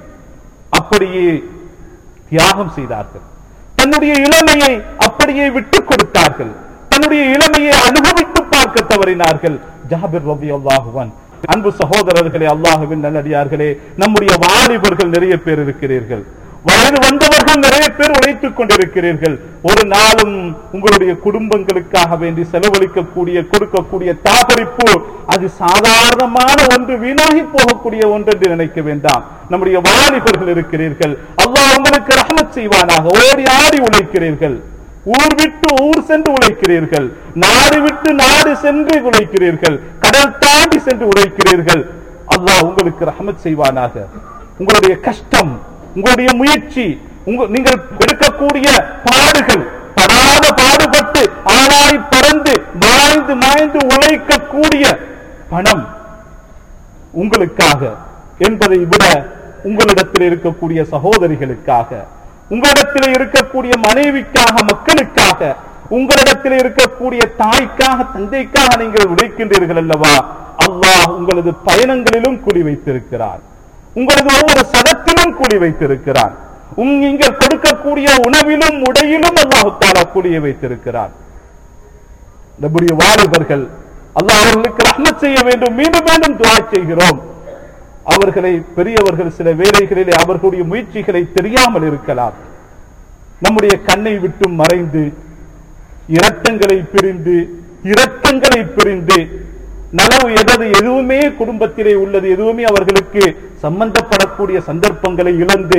அப்படியே தியாகம் செய்தார்கள் தன்னுடைய இளமையை அப்படியே விட்டுக் கொடுத்தார்கள் தன்னுடைய இளமையை அனுபவித்து பார்க்க தவறினார்கள் ஜாபிர் ரபி அல்லாஹுவன் அன்பு சகோதரர்களே அல்லாஹுவின் நல்லடியார்களே நம்முடைய வாலிபர்கள் நிறைய பேர் இருக்கிறீர்கள் வயது வந்தவர்கள் நிறைய பேர் உழைத்துக் கொண்டிருக்கிறீர்கள் ஒரு நாளும் உங்களுடைய குடும்பங்களுக்காக வேண்டி செலவழிக்கக்கூடிய கொடுக்கக்கூடிய தாபரிப்பு அது சாதாரணமான ஒன்று வீணாகி போகக்கூடிய ஒன்று என்று நினைக்க வேண்டாம் நம்முடைய வாலிபர்கள் இருக்கிறீர்கள் அல்லாஹ் உங்களுக்கு ரஹமத் செய்வானாக ஓடி ஆடி உழைக்கிறீர்கள் ஊர் விட்டு ஊர் சென்று உழைக்கிறீர்கள் நாடு விட்டு நாடு சென்று உழைக்கிறீர்கள் கடல் தாண்டி சென்று உழைக்கிறீர்கள் அல்லாஹ் உங்களுக்கு ரஹமத் செய்வானாக உங்களுடைய கஷ்டம் உங்களுடைய முயற்சி உங்க நீங்கள் எடுக்கக்கூடிய பாடுகள் படாத பாடுபட்டு ஆளாய் பறந்து மாய்ந்து மாய்ந்து உழைக்கக்கூடிய பணம் உங்களுக்காக என்பதை விட உங்களிடத்தில் இருக்கக்கூடிய சகோதரிகளுக்காக உங்களிடத்தில் இருக்கக்கூடிய மனைவிக்காக மக்களுக்காக உங்களிடத்தில் இருக்கக்கூடிய தாய்க்காக தந்தைக்காக நீங்கள் உழைக்கின்றீர்கள் அல்லவா அல்லாஹ் உங்களது பயணங்களிலும் குடி வைத்திருக்கிறார் உங்களது ஒவ்வொரு சதத்திலும் கூலி வைத்திருக்கிறான் உங் நீங்கள் கொடுக்கக்கூடிய உணவிலும் உடையிலும் அல்லாஹு தாலா கூலியை வைத்திருக்கிறான் நம்முடைய வாலிபர்கள் அல்லாஹ் அவர்களுக்கு ரஹ்மத் செய்ய வேண்டும் மீண்டும் மீண்டும் துவா செய்கிறோம் அவர்களை பெரியவர்கள் சில வேலைகளிலே அவர்களுடைய முயற்சிகளை தெரியாமல் இருக்கலாம் நம்முடைய கண்ணை விட்டு மறைந்து இரத்தங்களை பிரிந்து இரத்தங்களை பிரிந்து நலவு எதது எதுவுமே குடும்பத்திலே உள்ளது எதுவுமே அவர்களுக்கு சம்பந்தப்படக்கூடிய சந்தர்ப்பங்களை இழந்து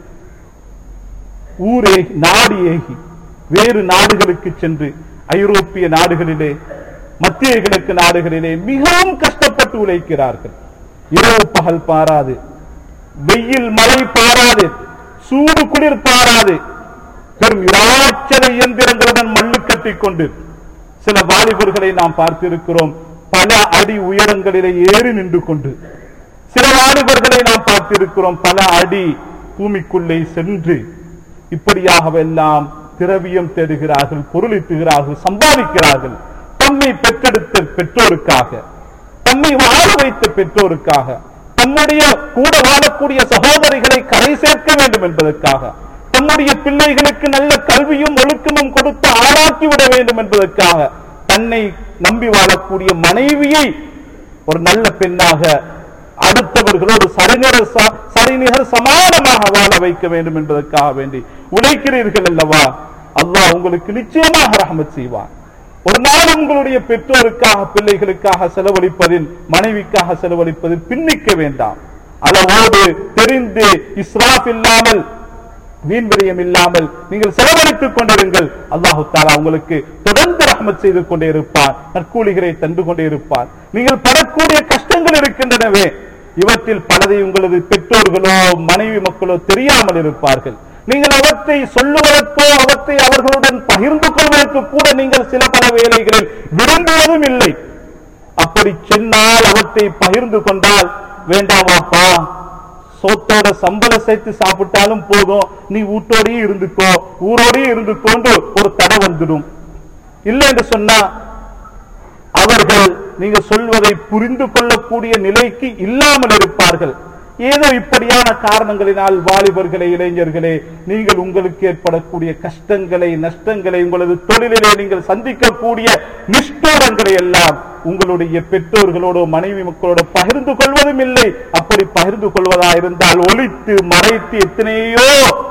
ஊரே நாடு ஏகி வேறு நாடுகளுக்கு சென்று ஐரோப்பிய நாடுகளிலே மத்திய கிழக்கு நாடுகளிலே மிகவும் கஷ்டப்பட்டு உழைக்கிறார்கள் இரவு பகல் பாராது வெயில் மழை பாராது சூடு குளிர் பாராது பெரும் இராச்சல இயந்திரங்களுடன் மண்ணு கட்டிக்கொண்டு சில வாலிபர்களை நாம் பார்த்திருக்கிறோம் பல அடி உயரங்களிலே ஏறி நின்று கொண்டு சில வாலிபர்களை நாம் பார்த்திருக்கிறோம் பல அடி பூமிக்குள்ளே சென்று இப்படியாகவெல்லாம் திரவியம் தேடுகிறார்கள் பொருளீட்டுகிறார்கள் சம்பாதிக்கிறார்கள் தம்மை பெற்றெடுத்த பெற்றோருக்காக தம்மை வாழ வைத்த பெற்றோருக்காக தம்முடைய கூட வாழக்கூடிய சகோதரிகளை கரை சேர்க்க வேண்டும் என்பதற்காக தம்முடைய பிள்ளைகளுக்கு நல்ல கல்வியும் ஒழுக்கமும் கொடுத்து ஆளாக்கி விட வேண்டும் என்பதற்காக தன்னை நம்பி வாழக்கூடிய மனைவியை ஒரு நல்ல பெண்ணாக அடுத்தவர்களோடு சரிநிகர் ச- சரிநிகர் சமானமாக வாழ வைக்க வேண்டும் என்பதற்காக வேண்டி உழைக்கிறீர்கள் அல்லவா அல்லாஹ் உங்களுக்கு நிச்சயமாக ரஹமத் செய்வான் ஒரு நாள் உங்களுடைய பெற்றோருக்காக பிள்ளைகளுக்காக செலவழிப்பதில் மனைவிக்காக செலவழிப்பதில் பின்னிக்க வேண்டாம் அளவோடு தெரிந்து இஸ்ராப் இல்லாமல் வீண் விரயம் இல்லாமல் நீங்கள் செலவழித்துக் கொண்டிருங்கள் அல்லாஹு தாலா உங்களுக்கு தொடர்ந்து ரஹமத் செய்து கொண்டே இருப்பார் நற்கூலிகளை தந்து கொண்டே இருப்பார் நீங்கள் படக்கூடிய கஷ்டங்கள் இருக்கின்றனவே இவற்றில் பலதை உங்களது பெற்றோர்களோ மனைவி மக்களோ தெரியாமல் இருப்பார்கள் நீங்கள் அவற்றை சொல்லுவதற்கோ அவற்றை அவர்களுடன் பகிர்ந்து கொள்வதற்கு கூட நீங்கள் சில பல வேலைகளில் விரும்புவதும் இல்லை அப்படி சொன்னால் அவற்றை பகிர்ந்து கொண்டால் வேண்டாமாப்பா சோத்தோட சம்பளம் சேர்த்து சாப்பிட்டாலும் போதும் நீ வீட்டோடயே இருந்துக்கோ ஊரோடயே இருந்துக்கோண்டு ஒரு தடை வந்துடும் இல்லை என்று சொன்னா அவர்கள் நீங்க சொல்வதை புரிந்து கொள்ளக்கூடிய நிலைக்கு இல்லாமல் இருப்பார்கள் ஏதோ இப்படியான காரணங்களினால் வாலிபர்களே இளைஞர்களே நீங்கள் உங்களுக்கு ஏற்படக்கூடிய கஷ்டங்களை நஷ்டங்களை உங்களது தொழிலிலே நீங்கள் சந்திக்கக்கூடிய நிஷ்டோரங்களை எல்லாம் உங்களுடைய பெற்றோர்களோடு மனைவி மக்களோடு பகிர்ந்து கொள்வதும் இல்லை அப்படி பகிர்ந்து கொள்வதா இருந்தால் ஒழித்து மறைத்து எத்தனையோ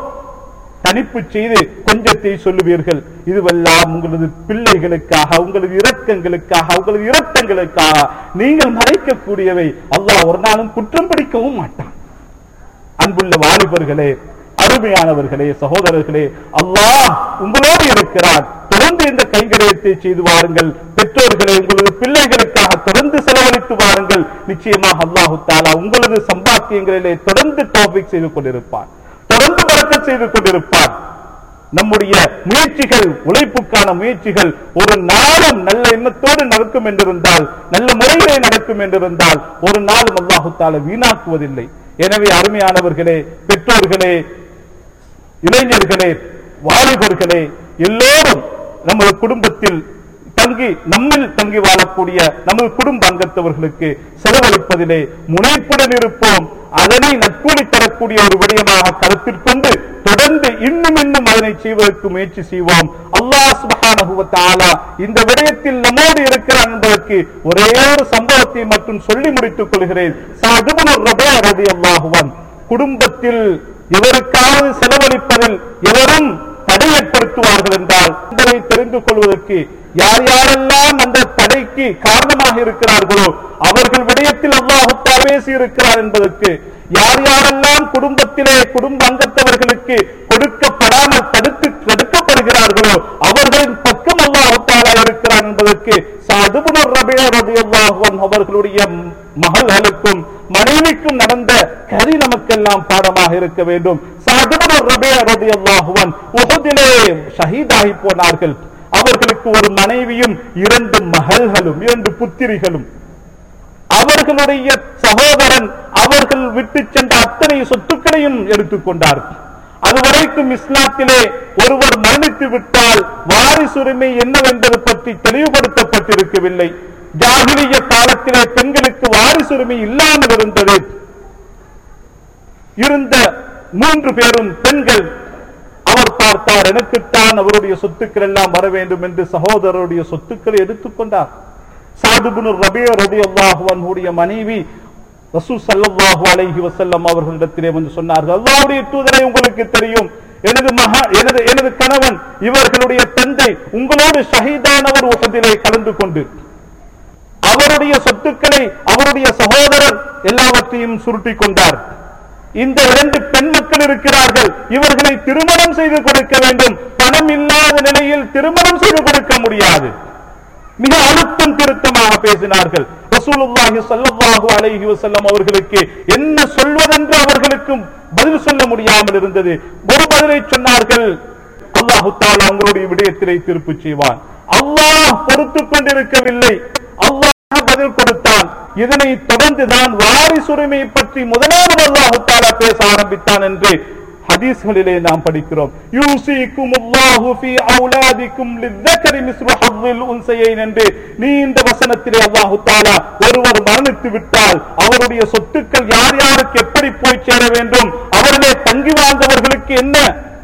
தனிப்பு செய்து கொஞ்சத்தை சொல்லுவீர்கள் இதுவெல்லாம் உங்களது பிள்ளைகளுக்காக உங்களது இரக்கங்களுக்காக உங்களது இரத்தங்களுக்காக நீங்கள் மறைக்கக்கூடியவை அல்லாஹ் ஒரு நாளும் குற்றம் பிடிக்கவும் மாட்டான் அன்புள்ள வாலிபர்களே அருமையானவர்களே சகோதரர்களே அல்லாஹ் உங்களோடு இருக்கிறார் தொடர்ந்து இந்த கைங்கரியத்தை செய்து வாருங்கள் பெற்றோர்களை உங்களது பிள்ளைகளுக்காக தொடர்ந்து செலவழித்து வாருங்கள் நிச்சயமாக அல்லாஹு தாலா உங்களது சம்பாத்தியங்களிலே தொடர்ந்து டாபிக் செய்து கொண்டிருப்பார் தொடர்ந்து பறக்க செய்து கொண்டிருப்பார் நம்முடைய முயற்சிகள் உழைப்புக்கான முயற்சிகள் ஒரு நாளும் நல்ல எண்ணத்தோடு நடக்கும் என்றிருந்தால் நல்ல முறையிலே நடக்கும் என்றிருந்தால் ஒரு நாளும் அல்லாஹு தாலா வீணாக்குவதில்லை எனவே அருமையானவர்களே பெற்றோர்களே இளைஞர்களே வாலிபர்களே எல்லோரும் நமது குடும்பத்தில் தங்கி நம்மில் தங்கி வாழக்கூடிய நமது குடும்ப அங்கத்தவர்களுக்கு செலவழிப்பதிலே முனைப்புடன் இருப்போம் அதனை நட்புணி தரக்கூடிய ஒரு விடயமாக கருத்தில் கொண்டு தொடர்ந்து இன்னும் இன்னும் அதனை செய்வதற்கு முயற்சி செய்வோம் அல்லாஹ் சுப்ஹானஹு வ தஆலா இந்த விடயத்தில் நம்மோடு இருக்கிறான் என்பதற்கு ஒரே ஒரு சம்பவத்தை மட்டும் சொல்லி முடித்துக் கொள்கிறேன் சஅதுபுன் ரபியா ரலியல்லாஹு அன்ஹு குடும்பத்தில் எவருக்காவது செலவழிப்பதில் எவரும் தடை ஏற்படுத்துவார்கள் என்றால் என்பதை தெரிந்து கொள்வதற்கு யார் யாரெல்லாம் அந்த தடைக்கு காரணமாக இருக்கிறார்களோ அவர்கள் விடயத்தில் அல்லாஹுத்தா பேசி இருக்கிறார் என்பதற்கு யார் யாரெல்லாம் குடும்பத்திலே குடும்ப அங்கத்தவர்களுக்கு கொடுக்கப்படாமல் தடுத்து தடுக்கப்படுகிறார்களோ அவர்களின் பக்கம் அல்லாஹுத்தாலா இருக்கிறார் என்பதற்கு சதுபுனர் ரபியா ரபியல்லாஹு அன்ஹு அவர்களுடைய மகள்களுக்கும் மனைவிக்கும் நடந்த கரி நமக்கெல்லாம் பாடமாக இருக்க வேண்டும் சதுபுனர் ரபியா ரபியல்லாஹு அன்ஹு உஹதிலே ஷஹீதாகி போனார்கள் அவர்களுக்கு ஒரு மனைவியும் இரண்டு மகள்களும் இரண்டு புத்திரிகளும் அவர்களுடைய சகோதரன் அவர்கள் விட்டு சென்ற அத்தனை சொத்துக்களையும் எடுத்துக்கொண்டார் அதுவரைக்கும் இஸ்லாத்திலே ஒருவர் மரணித்து விட்டால் வாரிசுரிமை என்னவென்பது பற்றி தெளிவுபடுத்தப்பட்டிருக்கவில்லை ஜாகிலிய காலத்திலே பெண்களுக்கு வாரிசுரிமை இல்லாமல் இருந்தது இருந்த மூன்று பேரும் பெண்கள் அவர் பார்த்தார் எனக்குத்தான் அவருடைய சொத்துக்கள் எல்லாம் வர வேண்டும் என்று சகோதரருடைய சொத்துக்களை எடுத்துக்கொண்டார் சாதுபுன் ரபிய ரபி அல்லாஹுவனுடைய மனைவி ரசூ சல்லல்லாஹு அலைஹி வஸல்லம் அவர்களிடத்திலே வந்து சொன்னார்கள் அல்லாஹ்வுடைய தூதரை உங்களுக்கு தெரியும் எனது மகா எனது எனது கணவன் இவர்களுடைய தந்தை உங்களோடு ஷஹீதானவர் உகதிலே கலந்து கொண்டு அவருடைய சொத்துக்களை அவருடைய சகோதரர் எல்லாவற்றையும் சுருட்டிக் கொண்டார் இந்த இரண்டு பெண் மக்கள் இருக்கிறார்கள் இவர்களை திருமணம் செய்து கொடுக்க வேண்டும் பணம் இல்லாத நிலையில் திருமணம் செய்து கொடுக்க முடியாது மிக அழுத்தம் திருத்தமாக பேசினார்கள் ரசூலுல்லாஹி ஸல்லல்லாஹு அலைஹி வஸல்லம் அவர்களுக்கு என்ன சொல்வதென்று அவர்களுக்கும் பதில் சொல்ல முடியாமல் இருந்தது ஒரு பதிலை சொன்னார்கள் அல்லாஹு தஆலா உங்களுடைய விடயத்திலே தீர்ப்பு செய்வான் அல்லாஹ் பொறுத்துக் கொண்டிருக்கவில்லை அல்லாஹ் பதில் கொடுத்தான் இதனை தொடர்ந்து தான் வாரிசுரிமை பற்றி முதலாவது அல்லாஹு தஆலா பேச ஆரம்பித்தான் என்று ஹதீஸ்களிலே நாம் படிக்கிறோம் யூசிக்கும் அல்லாஹு ஃபீ அவுலாதிக்கும் லிذكر مثل حظ الانثيين என்று நீண்ட வசனத்திலே அல்லாஹு தஆலா ஒருவர் மரணித்து விட்டால் அவருடைய சொத்துக்கள் யார் யாருக்கு எப்படி போய் சேர வேண்டும் அவர்களே தங்கி வாழ்ந்தவர்களுக்கு என்ன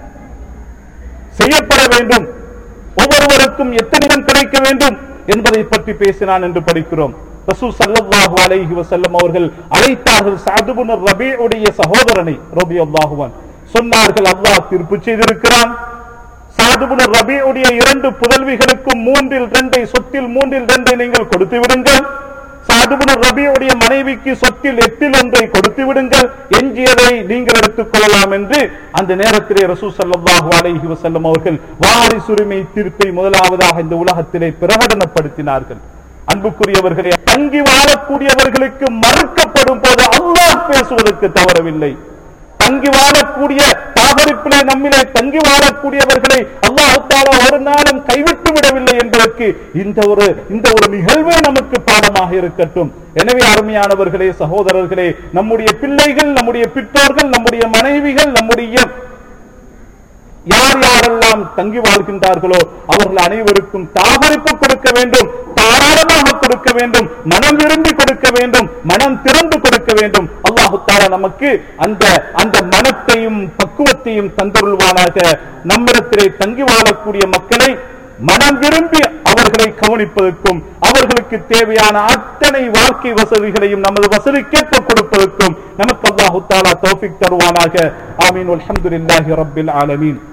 செய்யப்பட வேண்டும் ஒவ்வொருவருக்கும் எத்தனை இடம் கிடைக்க வேண்டும் என்பதை பற்றி பேசினான் என்று படிக்கிறோம் ரசூல் ஸல்லல்லாஹு அலைஹி வஸல்லம் அவர்கள் அழைத்தார்கள் சஅத் இப்னு ரபீஉடைய சகோதரனை ரலியல்லாஹு அன்ஹு சொன்னார்கள் அல்லாஹ் தீர்ப்பு செய்திருக்கிறான் சஅத் இப்னு ரபீஉடைய இரண்டு புதல்விகளுக்கும் மூன்றில் இரண்டை சொத்தில் மூன்றில் இரண்டை நீங்கள் கொடுத்து விடுங்கள் சஅத் இப்னு ரபீஉடைய மனைவிக்கு சொத்தில் எட்டில் ஒன்றை கொடுத்து விடுங்கள் எஞ்சியதை நீங்கள் எடுத்துக் கொள்ளலாம் என்று அந்த நேரத்திலே ரசூல் ஸல்லல்லாஹு அலைஹி வஸல்லம் அவர்கள் வாரிசுரிமை தீர்ப்பை முதலாவதாக இந்த உலகத்திலே பிரகடனப்படுத்தினார்கள் அன்புக்குரியவர்களே தங்கி வாழக்கூடியவர்களுக்கு மறுக்கப்படும் போது அல்லாஹ் பேசுவதற்கு தவறவில்லை தங்கி வாழக்கூடிய தாகரிப்பிலே நம்மிலே தங்கி வாழக்கூடியவர்களை அல்லாஹ் தாலா ஒரு நாளும் கைவிட்டு விடவில்லை என்பதற்கு இந்த ஒரு இந்த ஒரு நிகழ்வே நமக்கு பாடமாக இருக்கட்டும் எனவே அருமையானவர்களே சகோதரர்களே நம்முடைய பிள்ளைகள் நம்முடைய பெற்றோர்கள் நம்முடைய மனைவிகள் நம்முடைய யார் யாரெல்லாம் தங்கி வாழ்கின்றார்களோ அவர்கள் அனைவருக்கும் தாகரிப்பு கொடுக்க வேண்டும் தாராளமாக கொடுக்க வேண்டும் மனம் விரும்பி கொடுக்க வேண்டும் மனம் திறந்து கொடுக்க வேண்டும் அல்லாஹு தாலா நமக்கு அந்த அந்த மனத்தையும் பக்குவத்தையும் தந்தருள்வானாக நம்மிடத்திலே தங்கி வாழக்கூடிய மக்களை மனம் விரும்பி அவர்களை கவனிப்பதற்கும் அவர்களுக்கு தேவையான அத்தனை வாழ்க்கை வசதிகளையும் நமது வசதிக்கேற்ப கொடுப்பதற்கும் நமக்கு அல்லாஹு தாலா தௌஃபிக் தருவானாக ஆமீன் அல்ஹம்துலில்லாஹி ரப்பில் ஆலமீன்